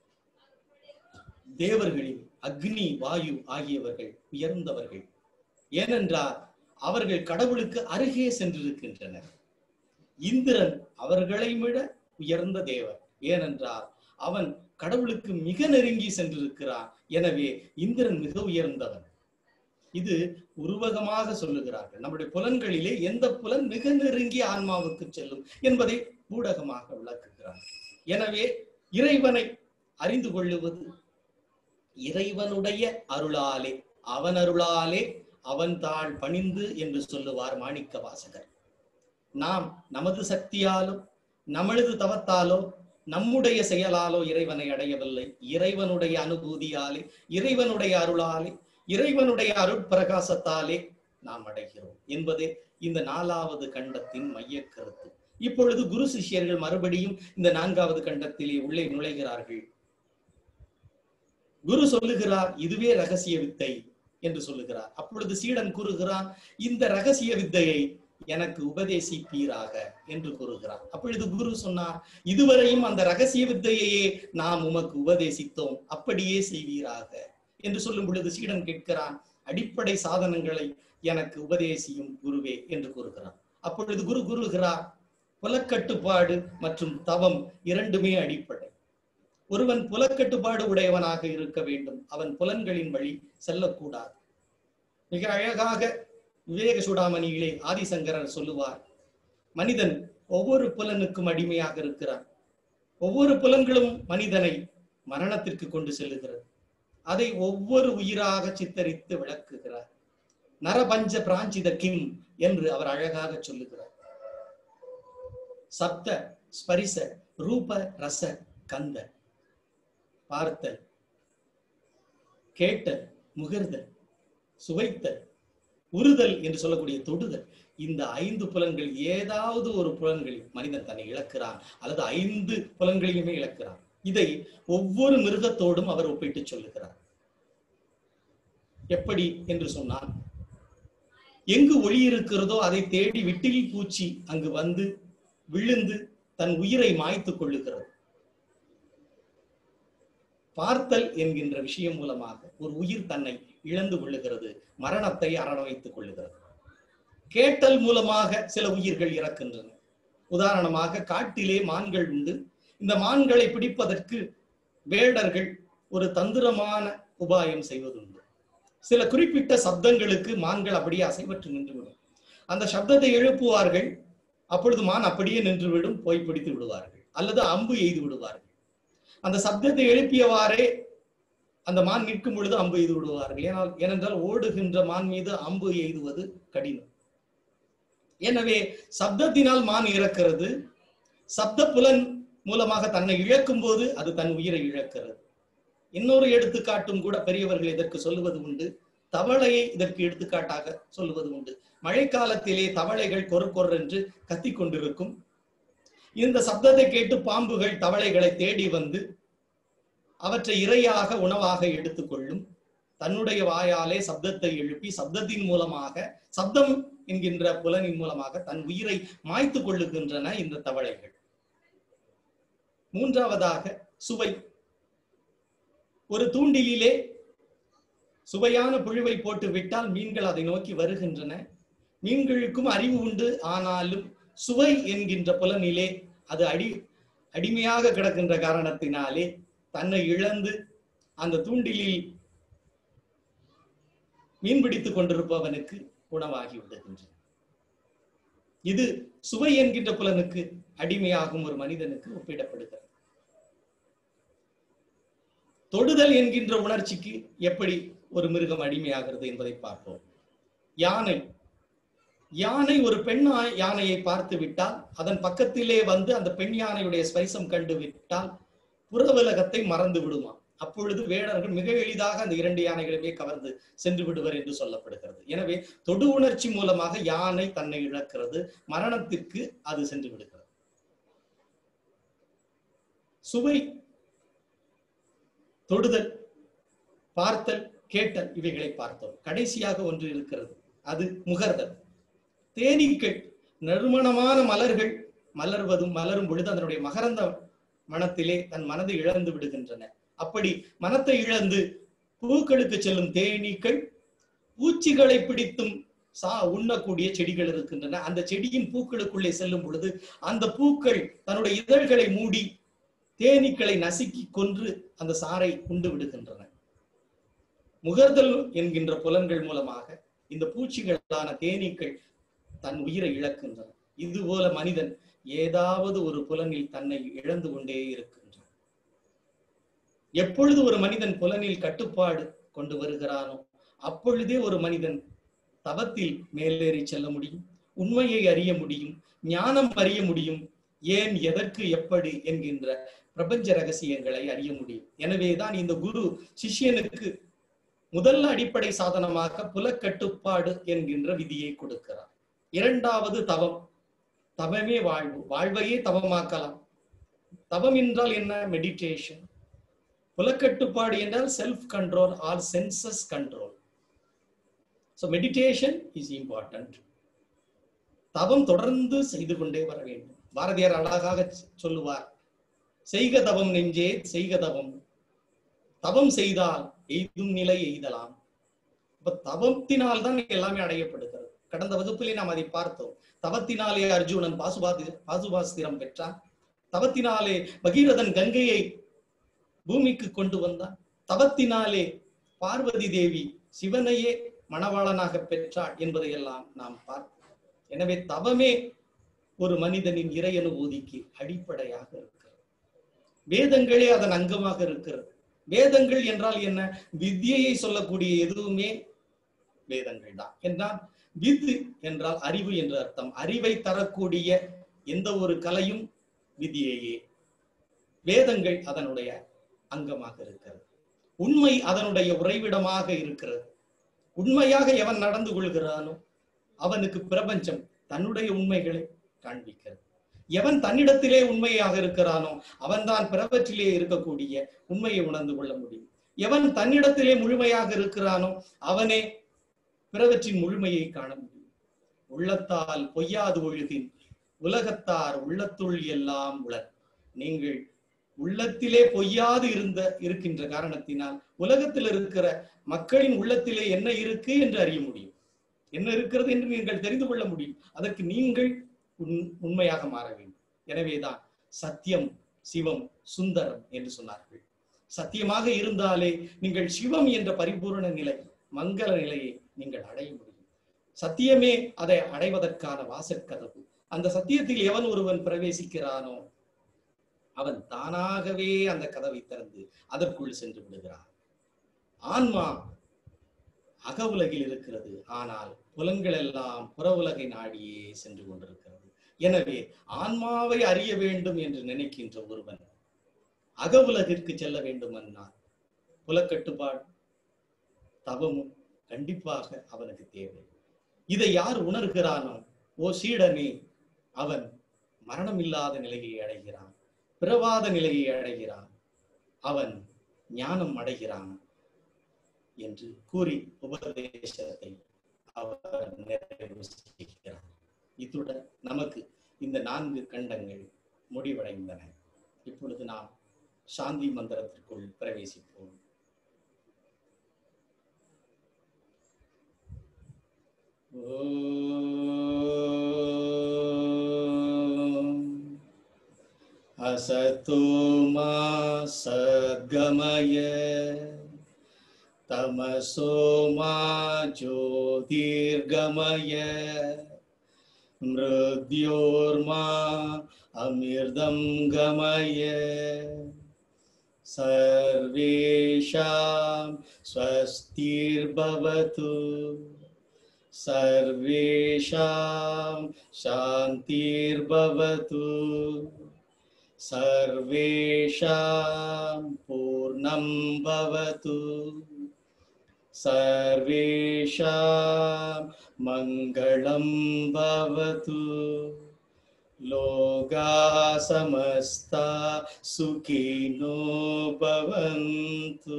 தேவர்களில் அக்னி வாயு ஆகியவர்கள் உயர்ந்தவர்கள் ஏனென்றால் அவர்கள் கடவுளுக்கு அருகே சென்றிருக்கின்றனர் இந்திரன் அவர்களை விட உயர்ந்த தேவர் ஏனென்றால் அவன் கடவுளுக்கு மிக நெருங்கி சென்றிருக்கிறான் எனவே இந்திரன் மிக உயர்ந்தவன் இது உருவகமாக சொல்லுகிறார்கள் நம்முடைய புலன்களிலே எந்த புலன் மிக நெருங்கி ஆன்மாவுக்கு செல்லும் என்பதை ஊடகமாக விளக்குகிறார் எனவே இறைவனை அறிந்து கொள்ளுவது இறைவனுடைய அருளாலே அவன் அருளாலே அவன் தாழ் பணிந்து என்று சொல்லுவார் மாணிக்க வாசகர் நாம் நமது சக்தியாலோ நமது தவத்தாலோ நம்முடைய செயலாலோ இறைவனை அடையவில்லை இறைவனுடைய அனுபூதியாலே இறைவனுடைய அருளாலே இறைவனுடைய அருட்பிரகாசத்தாலே நாம் அடைகிறோம் என்பதே இந்த நாலாவது கண்டத்தின் மைய கருத்து இப்பொழுது குரு சிஷ்யர்கள் மறுபடியும் இந்த நான்காவது கண்டத்திலே உள்ளே நுழைகிறார்கள் குரு சொல்லுகிறார் இதுவே ரகசிய வித்தை என்று சொல்லுகிறார் அப்பொழுது சீடன் கூறுகிறான் இந்த ரகசிய வித்தையை எனக்கு உபதேசிப்பீராக என்று கூறுகிறார் அப்பொழுது குரு சொன்னார் இதுவரையும் அந்த ரகசிய வித்தையையே நாம் உமக்கு உபதேசித்தோம் அப்படியே செய்வீராக என்று சொல்லும் பொழுது சீடன் கேட்கிறான் அடிப்படை சாதனங்களை எனக்கு உபதேசியும் குருவே என்று கூறுகிறான் அப்பொழுது குரு கூறுகிறார் புலக்கட்டுப்பாடு மற்றும் தவம் இரண்டுமே அடிப்படை ஒருவன் புலக்கட்டுப்பாடு உடையவனாக இருக்க வேண்டும் அவன் புலன்களின் வழி செல்லக்கூடாது மிக அழகாக விவேக சூடாமணியிலே ஆதிசங்கரர் சொல்லுவார் மனிதன் ஒவ்வொரு புலனுக்கும் அடிமையாக இருக்கிறான் ஒவ்வொரு புலன்களும் மனிதனை மரணத்திற்கு கொண்டு செல்லுகிறது அதை ஒவ்வொரு உயிராக சித்தரித்து விளக்குகிறார் நரபஞ்ச பிராஞ்சித கிம் என்று அவர் அழகாக சொல்லுகிறார் சப்த ஸ்பரிச ரூப ரச கந்த பார்த்தல் கேட்டல் முகர்தல் சுவைத்தல் உறுதல் என்று சொல்லக்கூடிய தொடுதல் இந்த ஐந்து புலன்கள் ஏதாவது ஒரு புலன்களில் மனிதன் தன்னை இழக்கிறான் அல்லது ஐந்து புலன்களையுமே இழக்கிறான் இதை ஒவ்வொரு மிருகத்தோடும் அவர் ஒப்பிட்டு சொல்லுகிறார் எப்படி என்று சொன்னால் எங்கு ஒளி இருக்கிறதோ அதை தேடி விட்டில் பூச்சி அங்கு வந்து விழுந்து தன் உயிரை மாய்த்துக் கொள்ளுகிறது பார்த்தல் என்கின்ற விஷயம் மூலமாக ஒரு உயிர் தன்னை இழந்து கொள்ளுகிறது மரணத்தை அரண வைத்துக் கொள்ளுகிறது கேட்டல் மூலமாக சில உயிர்கள் இறக்கின்றன உதாரணமாக காட்டிலே மான்கள் உண்டு இந்த மான்களை பிடிப்பதற்கு வேடர்கள் ஒரு தந்திரமான உபாயம் செய்வதுண்டு சில குறிப்பிட்ட சப்தங்களுக்கு மான்கள் அப்படியே அசைவற்று நின்றுவிடும் அந்த சப்தத்தை எழுப்புவார்கள் அப்பொழுது மான் அப்படியே நின்றுவிடும் போய் பிடித்து விடுவார்கள் அல்லது அம்பு எய்து விடுவார்கள் அந்த சப்தத்தை எழுப்பியவாறே அந்த மான் நிற்கும் பொழுது அம்பு எய்து விடுவார்கள் ஏனால் ஏனென்றால் ஓடுகின்ற மான் மீது அம்பு எய்துவது கடினம் எனவே சப்தத்தினால் மான் இறக்கிறது சப்த புலன் மூலமாக தன்னை இழக்கும் போது அது தன் உயிரை இழக்கிறது இன்னொரு எடுத்துக்காட்டும் கூட பெரியவர்கள் இதற்கு சொல்லுவது உண்டு தவளையை இதற்கு எடுத்துக்காட்டாக சொல்லுவது உண்டு மழைக்காலத்திலே தவளைகள் கொரு என்று கத்திக் கொண்டிருக்கும் இந்த சப்தத்தை கேட்டு பாம்புகள் தவளைகளை தேடி வந்து அவற்றை இரையாக உணவாக எடுத்துக்கொள்ளும் தன்னுடைய வாயாலே சப்தத்தை எழுப்பி சப்தத்தின் மூலமாக சப்தம் என்கின்ற புலனின் மூலமாக தன் உயிரை மாய்த்து கொள்ளுகின்றன இந்த தவளைகள் மூன்றாவதாக சுவை ஒரு தூண்டிலே சுவையான புழுவை போட்டு விட்டால் மீன்கள் அதை நோக்கி வருகின்றன மீன்களுக்கும் அறிவு உண்டு ஆனாலும் சுவை என்கின்ற புலனிலே அது அடி அடிமையாக கிடக்கின்ற காரணத்தினாலே தன்னை இழந்து அந்த தூண்டிலில் மீன்பிடித்துக் கொண்டிருப்பவனுக்கு உணவாகி விடுகின்றன இது சுவை என்கின்ற புலனுக்கு அடிமையாகும் ஒரு மனிதனுக்கு ஒப்பிடப்படுகிறது தொடுதல் என்கின்ற உணர்ச்சிக்கு எப்படி ஒரு மிருகம் அடிமையாகிறது என்பதை பார்ப்போம் யானை யானை ஒரு பெண் ஆ- யானையை பார்த்து விட்டால் அதன் பக்கத்திலே வந்து அந்த பெண் யானையுடைய ஸ்பரிசம் கண்டு விட்டால் புறவிலகத்தை மறந்து விடுமாம் அப்பொழுது வேடர்கள் மிக எளிதாக அந்த இரண்டு யானைகளுமே கவர்ந்து சென்று விடுவர் என்று சொல்லப்படுகிறது எனவே தொடு உணர்ச்சி மூலமாக யானை தன்னை இழக்கிறது மரணத்திற்கு அது சென்று விடுகிறது சுவை தொடுதல் பார்த்தல் கேட்டல் இவைகளை பார்த்தோம் கடைசியாக ஒன்று இருக்கிறது அது முகர்தல் தேனீக்கள் நறுமணமான மலர்கள் மலர்வதும் மலரும் பொழுது அதனுடைய மகரந்த மனத்திலே தன் மனதை இழந்து விடுகின்றன அப்படி மனத்தை இழந்து பூக்களுக்கு செல்லும் தேனீக்கள் பூச்சிகளை பிடித்தும் சா உண்ணக்கூடிய செடிகள் இருக்கின்றன அந்த செடியின் பூக்களுக்குள்ளே செல்லும் பொழுது அந்த பூக்கள் தன்னுடைய இதழ்களை மூடி தேனீக்களை நசுக்கி கொன்று அந்த சாறை உண்டு விடுகின்றன முகர்தல் என்கின்ற புலன்கள் மூலமாக இந்த பூச்சிகளான தேனீக்கள் தன் உயிரை இழக்கின்றன இதுபோல மனிதன் ஏதாவது ஒரு புலனில் தன்னை இழந்து கொண்டே இருக்கின்றான் எப்பொழுது ஒரு மனிதன் புலனில் கட்டுப்பாடு கொண்டு வருகிறானோ அப்பொழுதே ஒரு மனிதன் தவத்தில் மேலேறி செல்ல முடியும் உண்மையை அறிய முடியும் ஞானம் அறிய முடியும் ஏன் எதற்கு எப்படி என்கின்ற பிரபஞ்ச ரகசியங்களை அறிய முடியும் எனவேதான் இந்த குரு சிஷ்யனுக்கு முதல் அடிப்படை சாதனமாக புலக்கட்டுப்பாடு என்கின்ற விதியை கொடுக்கிறார் இரண்டாவது தவம் தவமே வாழ்வு வாழ்வையே தவமாக்கலாம் தவம் என்றால் என்ன மெடிடேஷன் புலக்கட்டுப்பாடு என்றால் self control or senses control so meditation is important தவம் தொடர்ந்து செய்து கொண்டே வர வேண்டும் பாரதியார் அழகாக சொல்லுவார் செய்க தவம் நெஞ்சே செய்க தவம் தவம் செய்தால் எய்தும் நிலை எய்தலாம் இப்ப தவத்தினால் தான் எல்லாமே அடையப்படுகிறது கடந்த வகுப்பிலே நாம் அதை பார்த்தோம் தவத்தினாலே அர்ஜுனன் பாசுபாதி பாசுபாஸ்திரம் பெற்றான் தவத்தினாலே பகீரதன் கங்கையை பூமிக்கு கொண்டு வந்தான் தவத்தினாலே பார்வதி தேவி சிவனையே மணவாளனாக பெற்றாள் என்பதையெல்லாம் நாம் பார்த்தோம் எனவே தவமே ஒரு மனிதனின் இறை அனுபூதிக்கு அடிப்படையாக இருக்கிறது வேதங்களே அதன் அங்கமாக இருக்கிறது வேதங்கள் என்றால் என்ன வித்யையை சொல்லக்கூடிய எதுவுமே வேதங்கள் தான் என்றால் வித்து என்றால் அறிவு என்று அர்த்தம் அறிவை தரக்கூடிய எந்த ஒரு கலையும் விதியையே வேதங்கள் அதனுடைய அங்கமாக இருக்கிறது உண்மை அதனுடைய உறைவிடமாக இருக்கிறது உண்மையாக எவன் நடந்து கொள்கிறானோ அவனுக்கு பிரபஞ்சம் தன்னுடைய உண்மைகளை காண்பிக்கிறது எவன் தன்னிடத்திலே உண்மையாக இருக்கிறானோ அவன்தான் பிறவற்றிலே இருக்கக்கூடிய உண்மையை உணர்ந்து கொள்ள முடியும் எவன் தன்னிடத்திலே முழுமையாக இருக்கிறானோ அவனே பிறவற்றின் முழுமையை காண முடியும் உள்ளத்தால் பொய்யாது ஒழுகின் உலகத்தார் உள்ளத்துள் எல்லாம் உளர் நீங்கள் உள்ளத்திலே பொய்யாது இருந்த இருக்கின்ற காரணத்தினால் உலகத்தில் இருக்கிற மக்களின் உள்ளத்திலே என்ன இருக்கு என்று அறிய முடியும் என்ன இருக்கிறது என்று நீங்கள் தெரிந்து கொள்ள முடியும் அதற்கு நீங்கள் உண்- உண்மையாக மாற வேண்டும் எனவேதான் சத்தியம் சிவம் சுந்தரம் என்று சொன்னார்கள் சத்தியமாக இருந்தாலே நீங்கள் சிவம் என்ற பரிபூரண நிலை மங்கள நிலையை நீங்கள் அடைய முடியும் சத்தியமே அதை அடைவதற்கான வாசற்கதவு அந்த சத்தியத்தில் எவன் ஒருவன் பிரவேசிக்கிறானோ அவன் தானாகவே அந்த கதவை திறந்து அதற்குள் சென்று விடுகிறான் ஆன்மா அக உலகில் இருக்கிறது ஆனால் புலன்கள் எல்லாம் புற உலகை நாடியே சென்று கொண்டிருக்கிறது எனவே ஆன்மாவை அறிய வேண்டும் என்று நினைக்கின்ற ஒருவன் அக உலகிற்கு செல்ல வேண்டும் என்றால் புலக்கட்டுப்பாடு தவமும் கண்டிப்பாக அவனுக்கு தேவை இதை யார் உணர்கிறானோ ஓ சீடனே அவன் மரணம் இல்லாத நிலையை அடைகிறான் பிறவாத நிலையை அடைகிறான் அவன் ஞானம் அடைகிறான் என்று கூறி உபதேசத்தை அவர் நிறைவு செய்கிறார் இத்துடன் நமக்கு இந்த நான்கு கண்டங்கள் முடிவடைந்தன இப்பொழுது நாம் சாந்தி மந்திரத்திற்குள் பிரவேசிப்போம் ஓம் असतो मा सद्गमय तमसो मा ज्योतिर्गमय मृद्योर्मा अमृतं गमय सर्वेषां स्वस्तिर्भवतु सर्वेषां शान्तिर्भवतु सर्वेषां पूर्णं भवतु सर्वेषां मङ्गलं भवतु लोका समस्ता सुखिनो भवन्तु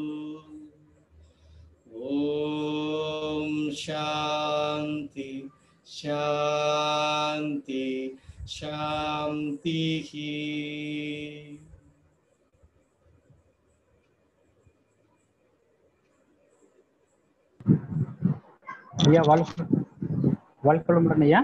ॐ शान्ति शान्ति शान्तिः ஐயா வாழ்க்கை வாழ்க்கை ஐயா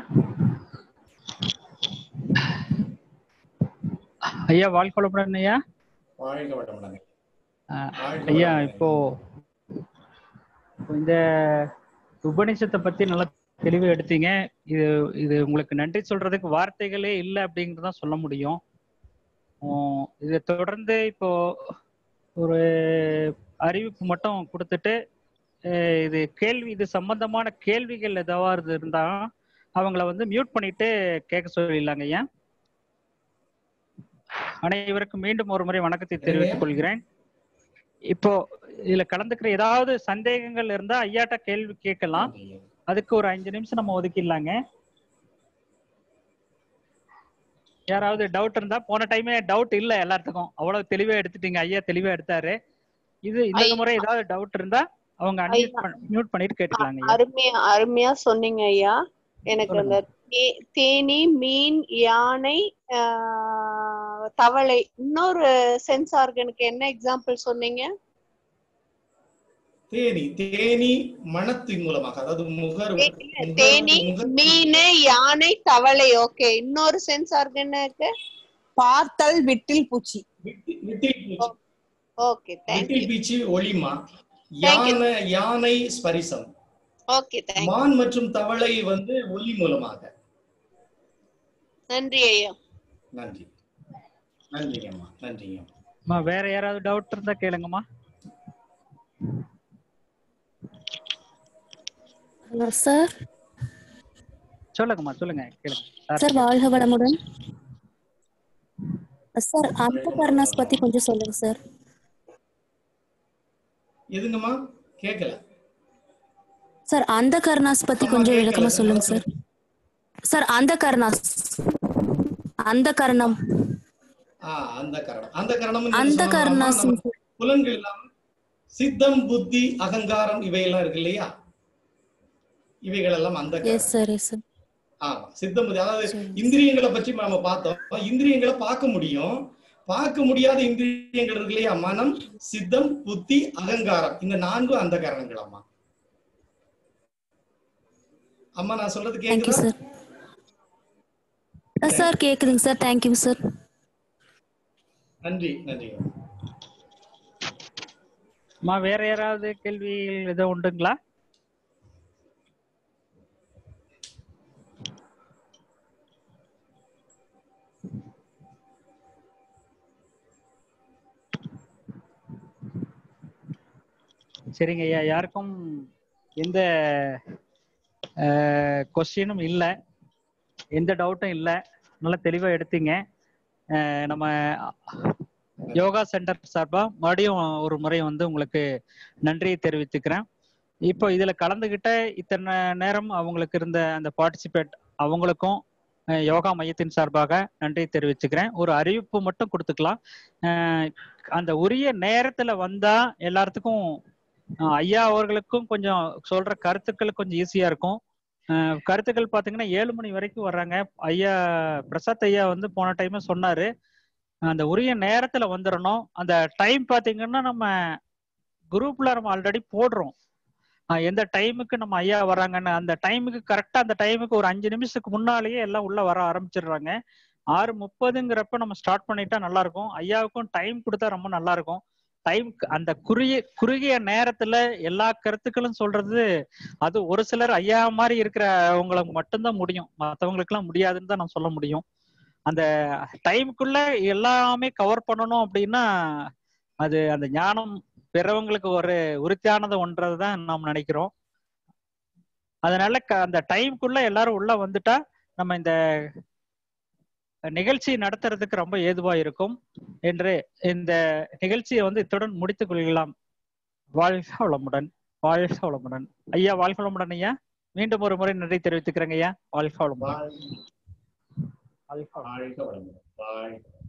ஐயா வாழ்க்கை ஐயா வாழ்க வளமுடன் ஆஹ் வாழ்க ஐயா வளமுடன். இப்போ இப்போ இந்த உபநிஷத்தை பத்தி நல்லா தெளிவு எடுத்தீங்க இது இது உங்களுக்கு நன்றி சொல்றதுக்கு வார்த்தைகளே இல்லை அப்படிங்கறதான் சொல்ல முடியும் உம் இதை தொடர்ந்து இப்போ ஒரு அறிவிப்பு மட்டும் கொடுத்துட்டு அஹ் இது கேள்வி இது சம்பந்தமான கேள்விகள் ஏதாவது இருந்தா அவங்கள வந்து மியூட் பண்ணிட்டு கேட்க சொல்லிடலாங்க ஐயா அனைவருக்கும் மீண்டும் ஒரு முறை வணக்கத்தை தெரிவித்துக் கொள்கிறேன் இப்போ இதுல கலந்துக்கிற ஏதாவது சந்தேகங்கள் இருந்தா ஐயாட்ட கேள்வி கேட்கலாம் அதுக்கு ஒரு அஞ்சு நிமிஷம் நம்ம ஒதுக்கிடலாங்க யாராவது டவுட் இருந்தா போன டைமே டவுட் இல்ல எல்லாத்துக்கும் அவ்வளவு தெளிவா எடுத்துட்டீங்க ஐயா தெளிவா எடுத்தாரு இது இந்த ஐயா. முறை ஏதாவது டவுட் இருந்தா அவங்க அன்மியூட் மியூட் பண்ணிட்டு கேட்டுக்கலாங்க ஐயா அருமையா அருமையா சொன்னீங்க ஐயா எனக்கு அந்த தே- தேனி மீன் யானை ஆஹ், தவளை இன்னொரு சென்ஸ் ஆர்கனுக்கு என்ன எக்ஸாம்பிள் சொன்னீங்க தேனி தேனி மனத்தின் மூலமாக அதாவது முகர் தே- முகர்- தேனி முகர்- மீன் யானை தவளை ஓகே இன்னொரு சென்ஸ் ஆர்கனுக்கு பார்த்தல் விட்டில் பூச்சி விட்டி- விட்டில் பூச்சி ஓகே தேங்க்யூ விட்டில் பீச்சி ஒளிமா Thank you. யானை யானை ஸ்பரிசம் ஓகே தேங்க்யூ மான் மற்றும் தவளை வந்து ஒளி மூலமாக நன்றி ஐயா நன்றி நன்றிங்கம்மா நன்றிங்க அம்மா, வேற யாராவது டவுட் இருந்தா கேளுங்கம்மா ஹலோ சார் சொல்லுங்கம்மா சொல்லுங்க கேளுங்க சார் சார் வாழ்க வளமுடன் சார் அந்த கர்ணாஸ் பத்தி கொஞ்சம் சொல்லுங்க சார் எதுங்கம்மா கேட்கல சார் அந்த கர்ணாஸ் பத்தி ஆமா, கொஞ்சம் கேட்கல. விளக்கமா சொல்லுங்க சார் சார் அந்த கர்ணாஸ் அந்த கர்ணம் ஆ அந்த கரணம் அந்த கரணம் அந்த கர்ணாஸ் புலன்கள் இல்லாம சித்தம் புத்தி அகங்காரம் இவையெல்லாம் இருக்கு இல்லையா இவைகள் எல்லாம் அந்த கரணம். எஸ் சார் எஸ் சார் ஆமா சித்தம் புத்தி அதாவது சரி. இந்திரியங்களை பற்றி நாம பார்த்தோம் இந்திரியங்களை பார்க்க முடியும் பார்க்க முடியாத இந்திரியங்கள் இருக்கு இல்லையா மனம் சித்தம் புத்தி அகங்காரம் இந்த நான்கும் அந்த காரணங்கள் அம்மா அம்மா நான் சொல்றது தேங்க்யூ கேக்குதா சார் சார் கேக்குதுங்க சார் தேங்க்யூ சார் நன்றி நன்றி அம்மா வேற யாராவது கேள்விகள் எதுவும் உண்டுங்களா சரிங்க ஐயா யாருக்கும் எந்த கொஸ்டினும் இல்லை எந்த டவுட்டும் இல்லை நல்லா தெளிவா எடுத்தீங்க அஹ் நம்ம யோகா சென்டர் சார்பா மறுபடியும் ஒரு முறை வந்து உங்களுக்கு நன்றியை தெரிவித்துக்கிறேன் இப்போ இதுல கலந்துகிட்ட இத்தனை நேரம் அவங்களுக்கு இருந்த அந்த பார்ட்டிசிபேட் அவங்களுக்கும் அஹ், யோகா மையத்தின் சார்பாக நன்றி தெரிவிச்சுக்கிறேன் ஒரு அறிவிப்பு மட்டும் கொடுத்துக்கலாம் அஹ், அந்த உரிய நேரத்துல வந்தா எல்லாத்துக்கும் அஹ், ஐயா அவர்களுக்கும் கொஞ்சம் சொல்ற கருத்துக்கள் கொஞ்சம் ஈஸியா இருக்கும் அஹ், கருத்துக்கள் பாத்தீங்கன்னா ஏழு மணி வரைக்கும் வர்றாங்க ஐயா பிரசாத் ஐயா வந்து போன டைமே சொன்னாரு அந்த உரிய நேரத்துல வந்துடணும் அந்த டைம் பாத்தீங்கன்னா நம்ம குரூப்ல நம்ம ஆல்ரெடி போடுறோம் ஆஹ் எந்த டைமுக்கு நம்ம ஐயா வராங்கன்னு அந்த டைமுக்கு கரெக்டா அந்த டைமுக்கு ஒரு அஞ்சு நிமிஷத்துக்கு முன்னாலேயே எல்லாம் உள்ள வர ஆரம்பிச்சிடுறாங்க ஆறு முப்பதுங்கிறப்ப நம்ம ஸ்டார்ட் பண்ணிட்டா நல்லா இருக்கும் ஐயாவுக்கும் டைம் கொடுத்தா ரொம்ப நல்லா இருக்கும் டைம் அந்த குறுகிய குறுகிய நேரத்துல எல்லா கருத்துக்களும் சொல்றது அது ஒரு சிலர் ஐயா மாதிரி இருக்கிறவங்களுக்கு மட்டும்தான் முடியும் மற்றவங்களுக்கு எல்லாம் முடியாதுன்னு தான் நான் சொல்ல முடியும் அந்த டைமுக்குள்ள எல்லாமே கவர் பண்ணணும் அப்படின்னா அது அந்த ஞானம் பிறவங்களுக்கு ஒரு உறுதியானது ஒன்றது தான் நாம் நினைக்கிறோம் அதனால க- அந்த டைம்குள்ள எல்லாரும் உள்ள வந்துட்டா நம்ம இந்த நிகழ்ச்சி நடத்துறதுக்கு ரொம்ப ஏதுவா இருக்கும் என்று இந்த நிகழ்ச்சியை வந்து இத்துடன் முடித்துக் கொள்ளலாம் வாழ்க வளமுடன் வாழ்க வளமுடன் ஐயா வாழ்க வளமுடன் ஐயா மீண்டும் ஒரு முறை நன்றி தெரிவித்துக்கிறேங்க ஐயா வாழ்க வளமுடன் வாழ்க வாழ்க வளமுடன் வாழ்க வளமுடன் வாழ்க